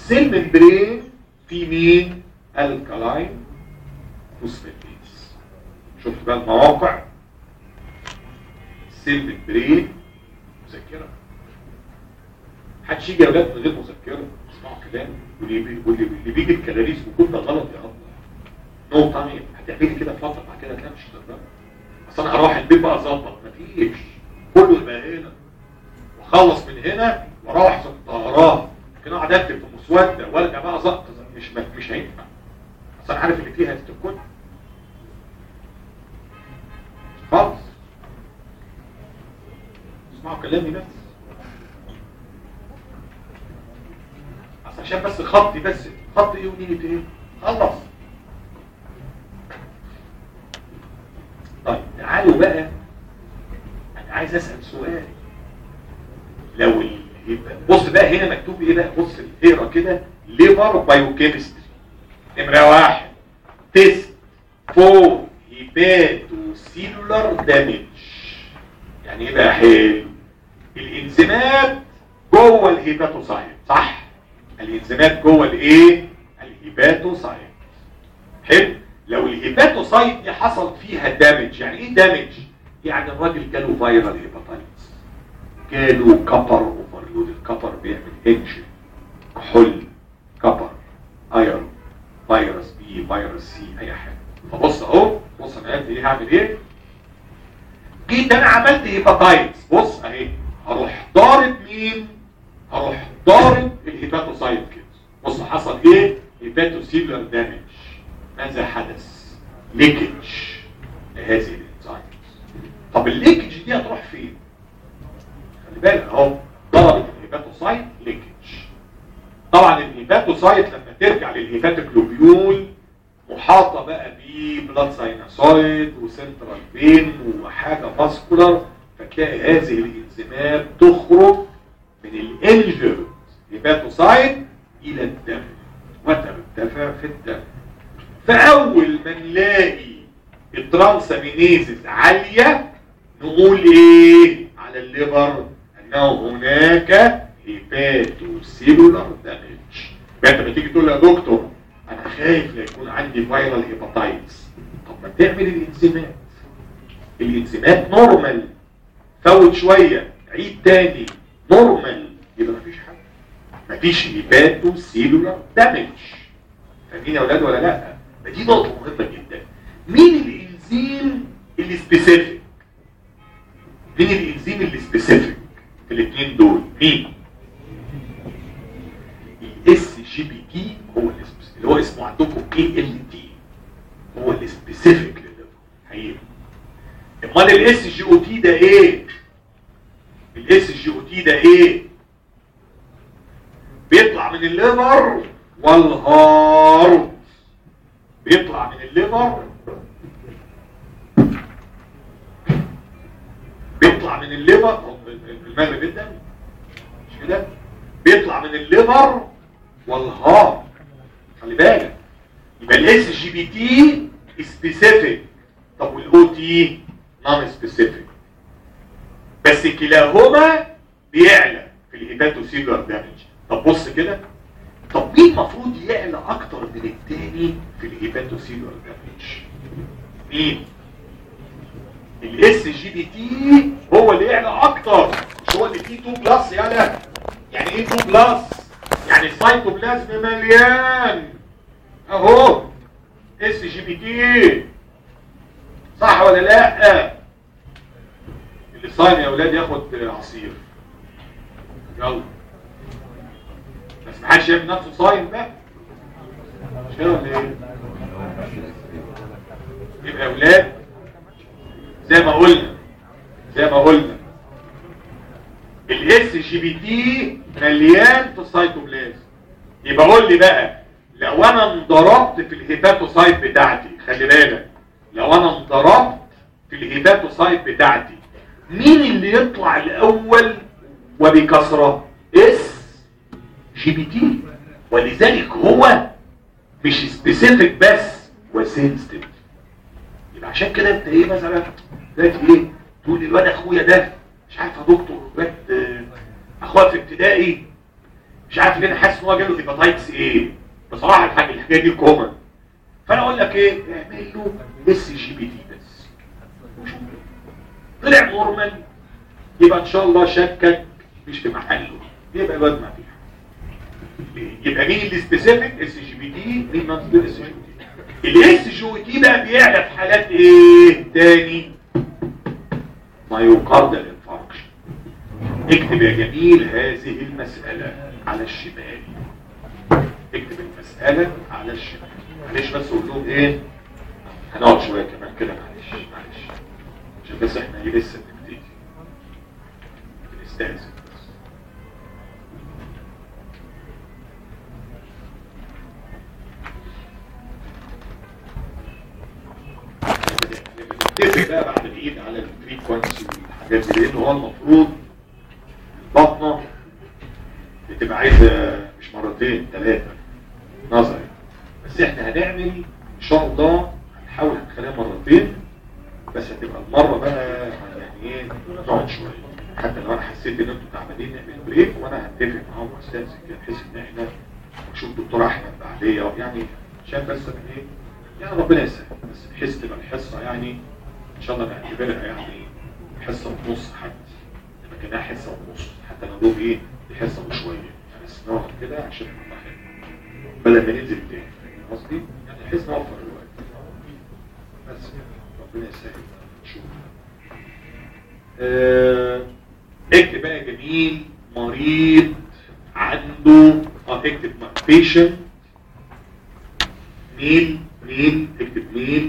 السيل ممبرين في مين الكالاين فوسفاتيز شفت بقى المواقع السيل ممبرين مذكره محدش يجي يا اولاد من غير مذكره اسمعوا كلام واللي بي- واللي واللي بيجي بكراريس وكل ده غلط يا رب نو تايم هتعملي كده فتره بعد كده تلاقي مش هتقدر اصل انا هروح البيت بقى اظبط مفيش كله يبقى هنا واخلص من هنا واروح في الطهران لكن اقعد اكتب في مسوده وارجع بقى اظبط مش مش هينفع اصل انا عارف اللي فيها هتكون خالص اسمعوا كلامي بس اصل عشان بس خطي بس خط ايه ونيجي ايه خلص طيب تعالوا بقى انا عايز اسال سؤال لو ال- يبقى بص بقى هنا مكتوب ايه بقى بص اقرا كده ليفر بايوكيمستري نمره واحد تيست فور هيباتو سيلولار دامج يعني ايه بقى حلو الانزيمات جوه الهيباتوسايت صح الانزيمات جوه الايه الهيباتوسايت حلو لو الهيباتوسايت دي حصل فيها دامج يعني ايه دامج يعني الراجل جاله فيرال هيباتايتس جاله كبر اوفرلود الكبر بيعمل انجن كحول كبر ايرون فيروس بي فيروس سي اي حاجه فبص اهو بص انا قلت ايه هعمل ايه جيت انا عملت هيباتايتس بص اهي هروح ضارب مين هروح ضارب الهيباتوسايت كده بص حصل ايه هيباتوسيلر دامج ماذا حدث ليكج لهذه الانزيمز طب الليكج دي هتروح فين خلي بالك اهو ضربت الهيباتوسايت ليكج طبعا الهيباتوسايت لما ترجع للهيباتوكلوبيول محاطه بقى ببلاد سايناسويد وسنترال فين وحاجه ماسكولار فتلاقي هذه الانزيمات تخرج من الانجرد هيباتوسايت الى الدم وترتفع في الدم فاول ما نلاقي الترانسامينيزز عاليه نقول ايه على الليفر انه هناك هيباتوسيلولار دامج بقى انت لما تيجي تقول لي يا دكتور انا خايف لا يكون عندي فيرال هيباتايتس طب ما تعمل الانزيمات الانزيمات نورمال فوت شويه عيد تاني نورمال يبقى مفيش حاجه مفيش هيباتوسيلولار دامج فاهمين يا اولاد ولا لا ما دي نقطه مهمه جدا مين الانزيم اللي سبيسيفيك مين الانزيم اللي سبيسيفيك في الاثنين دول مين الاس جي بي تي هو اللي سبيسيفيك اللي هو اسمه عندكم اي ال تي هو اللي سبيسيفيك للليفر حقيقي امال الاس جي او تي ده ايه الاس جي او تي ده ايه بيطلع من الليفر والهارت بيطلع من الليفر بيطلع من الليفر المغرب جدا مش كده بيطلع من الليفر والهارت خلي بالك يبقى الاس جي بي تي سبيسيفيك طب والاو تي نون سبيسيفيك بس كلاهما بيعلى في الهيباتوسيلر دامج طب بص كده طب مين المفروض يعلى اكتر من التاني في الهيباتوسيلر دامج مين الاس جي بي تي هو اللي يعلى اكتر مش هو اللي فيه 2 بلس يالا يعني ايه 2 بلس يعني السايتوبلازم مليان اهو اس جي بي تي صح ولا لا اللي صايم يا اولاد ياخد عصير يلا بس ما حدش يعمل نفسه صايم بقى مش كده ولا ايه يبقى يا اولاد زي ما قلنا زي ما قلنا الاس جي بي تي مليان في السيتوبلازم يبقى قول لي بقى لو انا انضربت في الهيباتوسايت بتاعتي خلي بالك لو انا انضربت في الهيباتوسايت بتاعتي مين اللي يطلع الاول وبكثره اس جي بي تي ولذلك هو مش سبيسيفيك بس وسنسيتيف يبقى عشان كده انت ايه مثلا دلوقتي ايه تقول لي الواد اخويا ده مش عارف يا دكتور الواد آه، اخويا في ابتدائي مش عارف ليه انا حاسس ان هو جاله هيباتايتس ايه بصراحه الحاجه الحكايه دي كومن فانا اقول لك ايه اعمل له اس جي بي تي بس طلع نورمال يبقى ان شاء الله شكك مش في محله يبقى الواد ما فيها يبقى مين اللي سبيسيفيك اس جي بي تي مين نون اس جي بي تي الاس جي تي بقى بيعلى في حالات ايه تاني مايوكاردال انفاركشن اكتب يا جميل هذه المسألة على الشمال اكتب المسألة على الشمال معلش بس قول لهم ايه هنقعد شوية كمان كده معلش معلش عشان بس احنا ايه لسه بنبتدي بنستأذن بس نتفق بقى بعد العيد على الفريكونسي والحاجات دي لان هو المفروض البطنه بتبقى عايزه مش مرتين ثلاثه نظري بس احنا هنعمل ان شاء الله هنحاول نخليها مرتين بس هتبقى المره بقى يعني ايه نقعد شويه حتى لو انا حسيت ان انتوا تعبانين نعمل بريك وانا هتفق معاهم واستاذن كده بحيث ان احنا نشوف دكتور احمد بعديه يعني عشان بس من ايه يعني ربنا يسهل بس بحيث تبقى الحصه يعني ان شاء الله نعتبرها يعني حصه ونص حتى تبقى كانها حصه ونص حتى لو دول ايه دي حصه وشويه يعني بس نقعد كده عشان نبقى حلو بدل ما ننزل تاني فاهم قصدي يعني بحيث نوفر الوقت بس ربنا يسهل نشوف آه، اكتب بقى يا جميل مريض عنده اه اكتب بيشنت ميل ميل اكتب ميل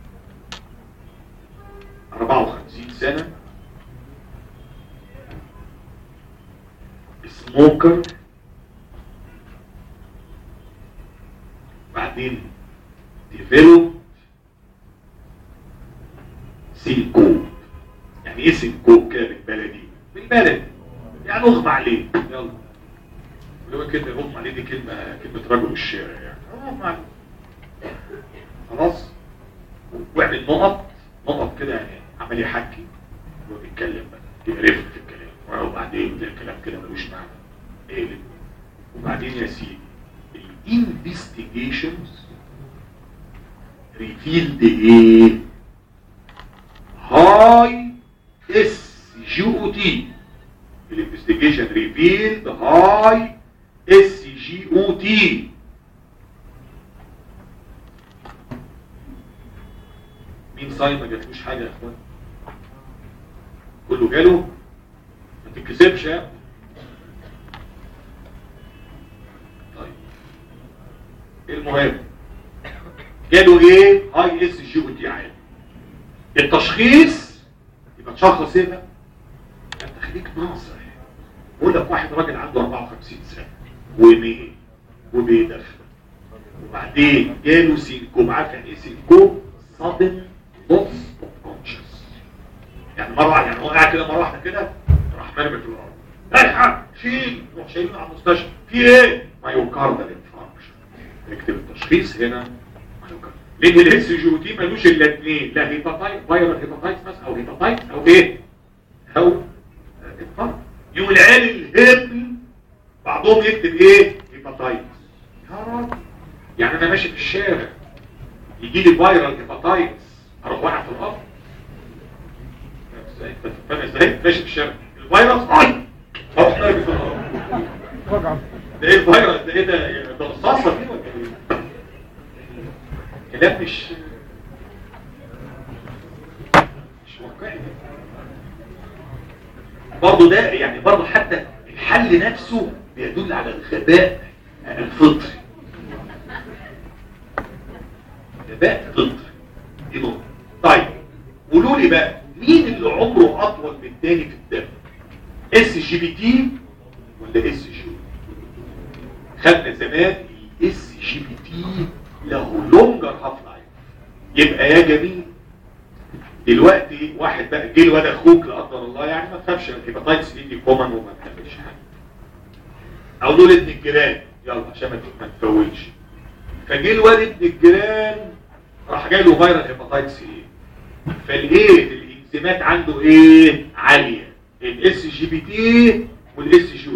54 سنة سموكر بعدين ديفلوب سينكوب يعني ايه سينكوب كده بالبلدي بالبلدي يعني اغمى عليه يلا ولو كلمة اغمى عليه دي كلمة كلمة رجل الشارع يعني اغمى عليه خلاص واعمل نقط نقط كده يعني عمال يحكي هو بيتكلم بقى يقرف في الكلام وبعدين ده الكلام كده ملوش معنى اقلب وبعدين يا سيدي الانفستيجيشنز ريفيلد ايه هاي اس جي او تي الانفستيجيشن ريفيلد هاي اس جي او تي مين صايم ما جاتلوش حاجه يا اخوان كله جاله ما تتكسبش يا طيب المهم جاله ايه هاي اس جي او تي عالي التشخيص يبقى تشخص ايه بقى انت خليك ناصح بقول لك واحد راجل عنده 54 سنه ومين وبيدخن وبعدين جاله سينكوب عارف يعني ايه سينكوب sudden loss of conscious يعني مرة واحدة يعني هو قاعد كده مرة واحدة كده راح مرمي في الأرض الحق شيل روح شايلينه على المستشفى في ايه؟ مايوكاردال انفاركشن اكتب التشخيص هنا مايوكاردال لان الاس جي تي ملوش الا اثنين لا هيباتايت فيرال هيباتايتس مثلا او هيباتايت او ايه؟ او انفاركت يوم العيال الهبل بعضهم يكتب ايه؟ هيباتايتس يا راجل يعني انا ماشي في الشارع يجي لي فيرال هيباتايتس اروح واقع في الارض ازاي فاهم ازاي ماشي في الشارع الفيروس اي اروح نرمي في الارض وجعه ده ايه الفيروس ده ايه ده ده رصاصه دي ولا ايه كلام مش مش واقعي برضه ده يعني برضه حتى الحل نفسه بيدل على الغباء الفطري غباء فطري دي نقطة طيب قولوا لي بقى مين اللي عمره اطول من التاني في الدم اس جي بي تي ولا اس جي خدنا زمان الاس جي بي تي له لونجر هاف لايف يبقى يا جميل دلوقتي واحد بقى جه الواد اخوك لا قدر الله يعني ما تخافش الهيباتايتس دي دي كومن وما بتعملش حاجه او دول ابن الجيران يلا عشان ما ما تفولش فجه الواد ابن الجيران راح جاي له فيروس هيباتايتس ايه فالايه الانزيمات عنده ايه عاليه الاس جي بي تي والاس جي او تي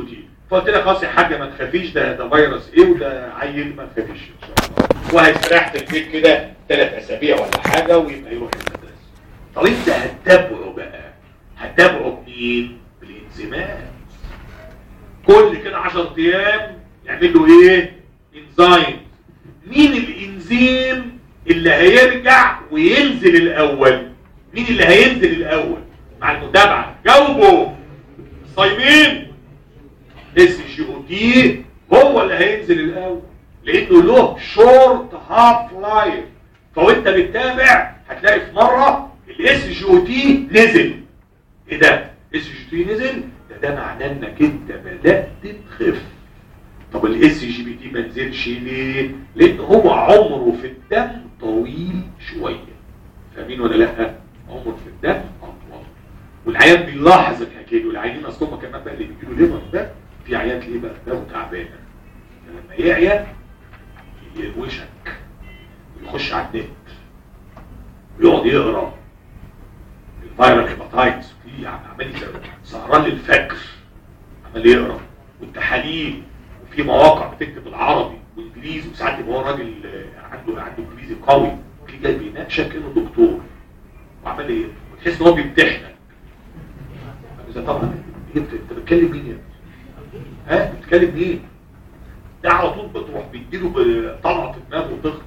فقلت لها خلاص يا حاجه ما تخافيش ده ده فيروس ايه وده عيل ما تخافيش ان شاء الله وهيستريح في البيت كده ثلاث اسابيع ولا حاجه ويبقى يروح المدرسه طب انت هتتابعه بقى هتتابعه منين؟ بالانزيمات كل كده 10 ايام يعمل له ايه؟ انزيم مين الانزيم اللي هيرجع وينزل الاول؟ مين اللي هينزل الاول؟ مع المتابعه جاوبوا صايمين اس جي او تي هو اللي هينزل الاول لانه له شورت هاف لايف فوانت بتتابع هتلاقي في مره الاس جي او تي نزل ايه ده اس جي تي نزل ده ده معناه انك انت بدات تخف طب الاس جي بي تي ما نزلش ليه لان هو عمره في الدم طويل شويه فاهمين ولا لا عمره في الدم اطول والعيان بيلاحظ الحكايه دي والعيانين اصلهم كمان بقى اللي بيجيله ليفر ده في عيان ليه بقى دمه تعبانه لما يعيا يلوشك ويخش على النت ويقعد يقرا الفيرال هيباتايتس في عمال سهران للفجر عمال يقرا والتحاليل وفي مواقع بتكتب بالعربي وانجليزي وساعات يبقى هو راجل عنده عنده انجليزي قوي في جاي بيناقشك انه دكتور وعمال ايه وتحس ان هو بيمتحنك اذا طبعا انت انت بتكلم مين يا ابني؟ ها بتكلم مين؟ ده على طول بتروح بيديله طلعه في دماغه وتخلص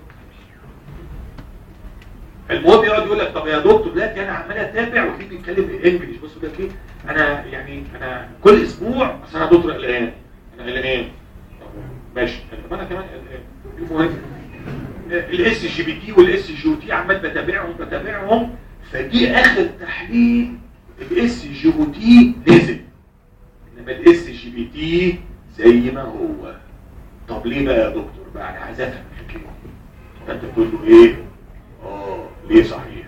المهم يقعد يقول لك طب يا دكتور دلوقتي انا عمال اتابع وفي بيتكلم انجلش بص يقول لك ايه انا يعني انا كل اسبوع اصل انا دكتور قلقان انا قلقان ماشي طب انا كمان قلقان المهم الاس جي بي تي والاس جي او تي عمال بتابعهم بتابعهم فدي اخر تحليل الاس جي او تي نزل انما الاس جي بي تي زي ما هو طب ليه بقى يا دكتور بقى انا عايز افهم الحكايه فانت تقول له ايه اه ليه صحيح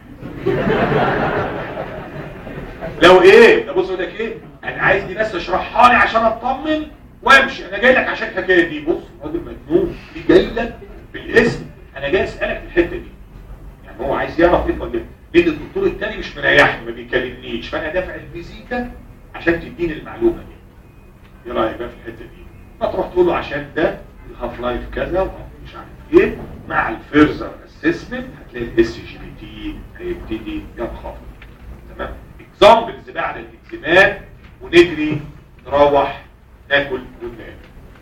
لو ايه ده بص يقول لك ايه انا عايز دي بس اشرحها لي عشان اطمن وامشي انا جاي لك عشان الحكايه دي بص راجل مجنون دي جاي لك بالاسم انا جاي اسالك في الحته دي يعني هو عايز يعرف ايه ولا لان الدكتور التاني مش مريحني ما بيكلمنيش فانا دافع الفيزيكا عشان تديني المعلومه دي ايه رايك بقى في الحته دي فتروح تقول له عشان ده الهاف لايف كذا ومش عارف ايه مع الفيرزر اسسمنت هتلاقي الاس جي بي تي هيبتدي ينخفض تمام اكزامبلز بقى على الالتزامات ونجري نروح ناكل وننام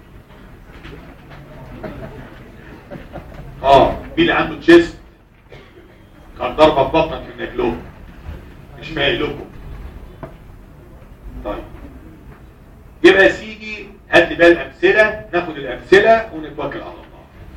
اه مين اللي عنده تشيست كان ضربه في بطنك من اكلهم مش مايل لكم طيب يبقى يا سيدي هات لي بقى الامثله ناخد الامثله ونتوكل على الله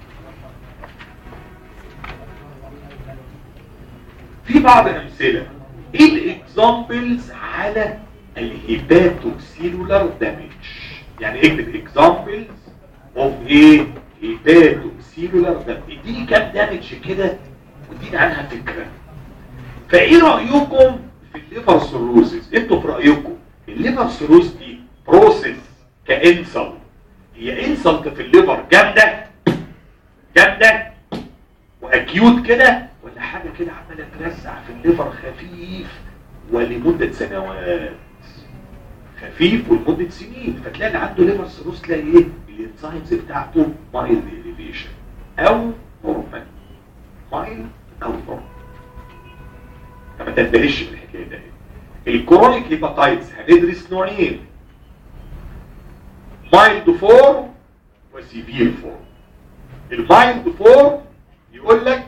في بعض الامثله ايه الاكزامبلز على الهيباتوسيلولار دامج يعني اكتب اكزامبلز اوف ايه هيباتوسيلولار دامج اديني كام دامج كده واديني عنها فكره فايه رايكم في الليفر سيروزز انتوا في رايكم الليفر سيروز دي بروسيس كانسل هي انسلت في الليفر جامده جامده واكيوت كده ولا حاجه كده عماله ترزع في الليفر خفيف ولمده سنوات خفيف ولمده سنين فتلاقي اللي عنده ليفر سيروز تلاقي ايه الانزيمز بتاعته مايل اليفيشن او نورمال مايل او نورمال فما تنتهيش من الحكايه ده الكرونيك هيباتايتس هندرس نوعين مايلد فورم وسيفير فورم المايلد فورم يقول لك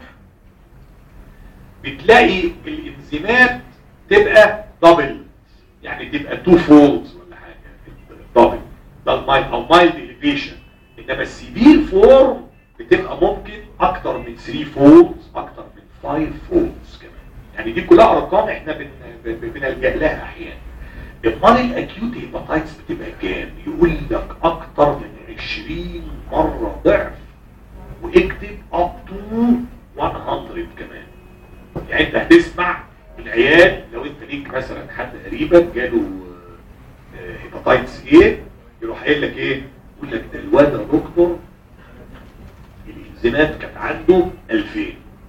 بتلاقي الانزيمات تبقى دبل يعني تبقى تو فولدز ولا حاجه دبل ده المايل او مايلد اليفيشن انما السيفير فورم بتبقى ممكن اكتر من 3 فولدز اكتر من 5 فولدز كمان يعني دي كلها ارقام احنا بن... بن- بنلجا لها احيانا امال الاكيوت هيباتايتس بتبقى كام يقول لك اكتر من 20 مره ضعف واكتب اب تو 100 كمان يعني انت هتسمع العيال لو انت ليك مثلا حد قريبك جاله آه، هيباتايتس ايه يروح قايل لك ايه يقول لك ده الواد يا دكتور الانزيمات كانت عنده 2000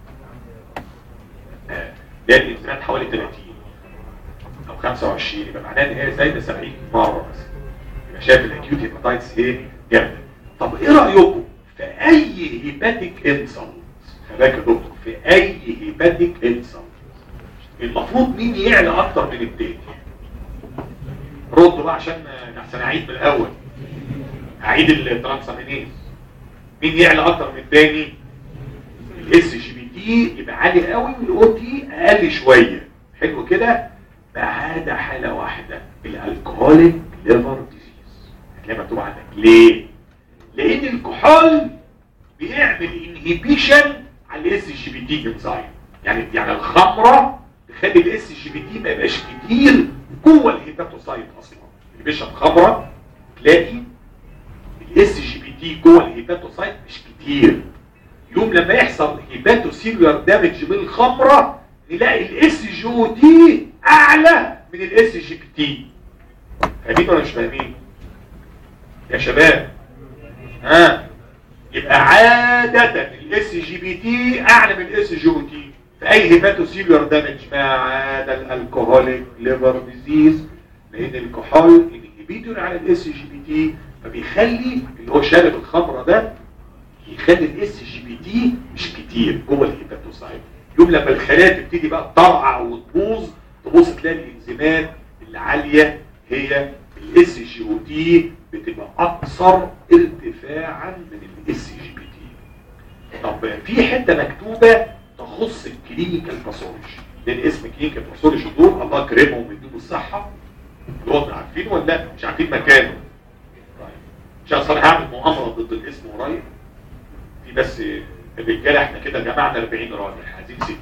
آه، ده الانزيمات حوالي 30 او 25 يبقى معناه ان هي زايده 70 مره مثلا يبقى شايف الاكيوت هيباتايتس ايه جامده طب ايه رايكم في اي هيباتيك انسلت خلاك يا دكتور في اي هيباتيك انسلت المفروض مين يعلى اكتر من التاني ردوا بقى عشان احسن اعيد من الاول اعيد الترانسامينيز مين يعلى اكتر من التاني الاس جي بي تي يبقى عالي قوي والاو تي اقل شويه حلو كده ما عدا حاله واحده الالكهوليك ليفر ديزيز هتلاقي مكتوب عندك ليه لان الكحول بيعمل انهيبيشن على الاس جي بي تي انزايم يعني يعني الخمره تخلي الاس جي بي تي ما يبقاش كتير جوه الهيباتوسايت اصلا اللي بيشرب خمره تلاقي الاس جي بي تي جوه الهيباتوسايت مش كتير يوم لما يحصل هيباتوسيلولار دامج من الخمره نلاقي الاس جي او تي اعلى من الاس جي بي تي فاهمين ولا مش فاهمين يا شباب ها يبقى عادة الاس جي بي تي اعلى من الاس جي او تي في اي هيباتوسيلولار دامج ما عدا الالكوهوليك ليفر ديزيز لان الكحول انهبيتور على الاس جي بي تي فبيخلي اللي هو شارب الخمره ده يخلي الاس جي بي تي مش كتير جوه الهيباتوسايت يوم لما الخلايا تبتدي بقى تطرقع وتبوظ تبص تلاقي الانزيمات العاليه هي الاس جي او تي بتبقى اكثر ارتفاعا من الاس جي بي تي طب في حته مكتوبه تخص الكلينيكال باثولوجي لان اسم كلينيكال باثولوجي دول الله يكرمهم ويديهم الصحه دول عارفين ولا لا مش عارفين مكانه طيب. مش اصل هعمل مؤامره ضد الاسم قريب في بس الرجاله احنا كده جمعنا 40 راجل عايزين 60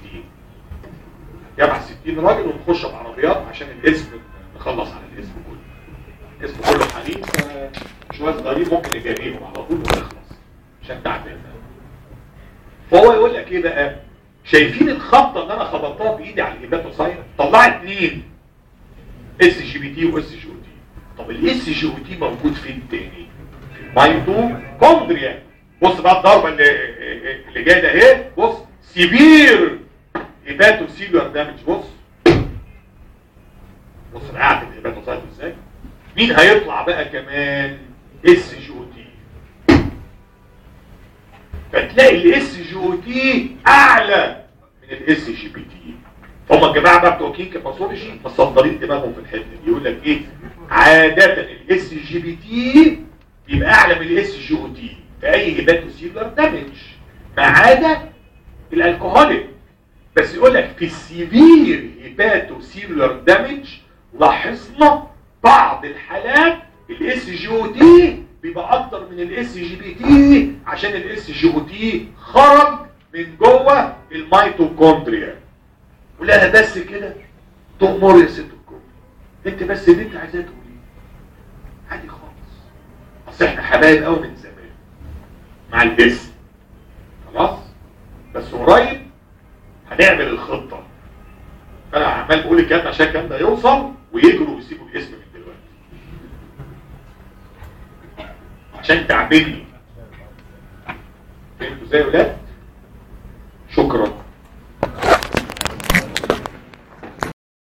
جمع 60 راجل ونخش بعربيات عشان الاسم نخلص على الاسم كله الاسم كله حديث شويه صغيرين ممكن نجاريهم على طول ونخلص عشان تعبان فهو يقول لك ايه بقى شايفين الخبطه اللي انا خبطتها بايدي على الهيباتوسايت طلعت مين اس جي بي تي واس جي او تي طب الاس جي او تي موجود فين تاني مايتو كوندريا بص بقى الضربه اللي اللي جايه ده اهي بص سيفير هيباتوسيلولار دامج بص بص قاعد الهيباتوسايت ازاي مين هيطلع بقى كمان اس جي او تي فتلاقي الاس جي او تي اعلى من الاس جي بي تي هم الجماعه بقى بتوع كينج باثولوجي مصدرين دماغهم في الحته دي يقول لك ايه عاده الاس جي بي تي بيبقى اعلى من الاس جي او تي في اي هيباتوسيلولار دامج ما عدا الالكوهوليك بس يقول لك في السيفير هيباتوسيلولار دامج لاحظنا بعض الحالات الاس جي او تي بيبقى اكتر من الاس جي بي تي عشان الاس جي او تي خرج من جوه الميتوكوندريا ولا بس كده تؤمر يا ست الكل انت بس اللي انت عايزاه تقوليه عادي خالص اصل احنا حبايب قوي من زمان مع الاسم خلاص بس قريب هنعمل الخطه انا عمال بقول الكلام عشان الكلام ده يوصل ويجروا ويسيبوا الاسم من دلوقتي عشان تعبني فهمتوا ازاي يا ولاد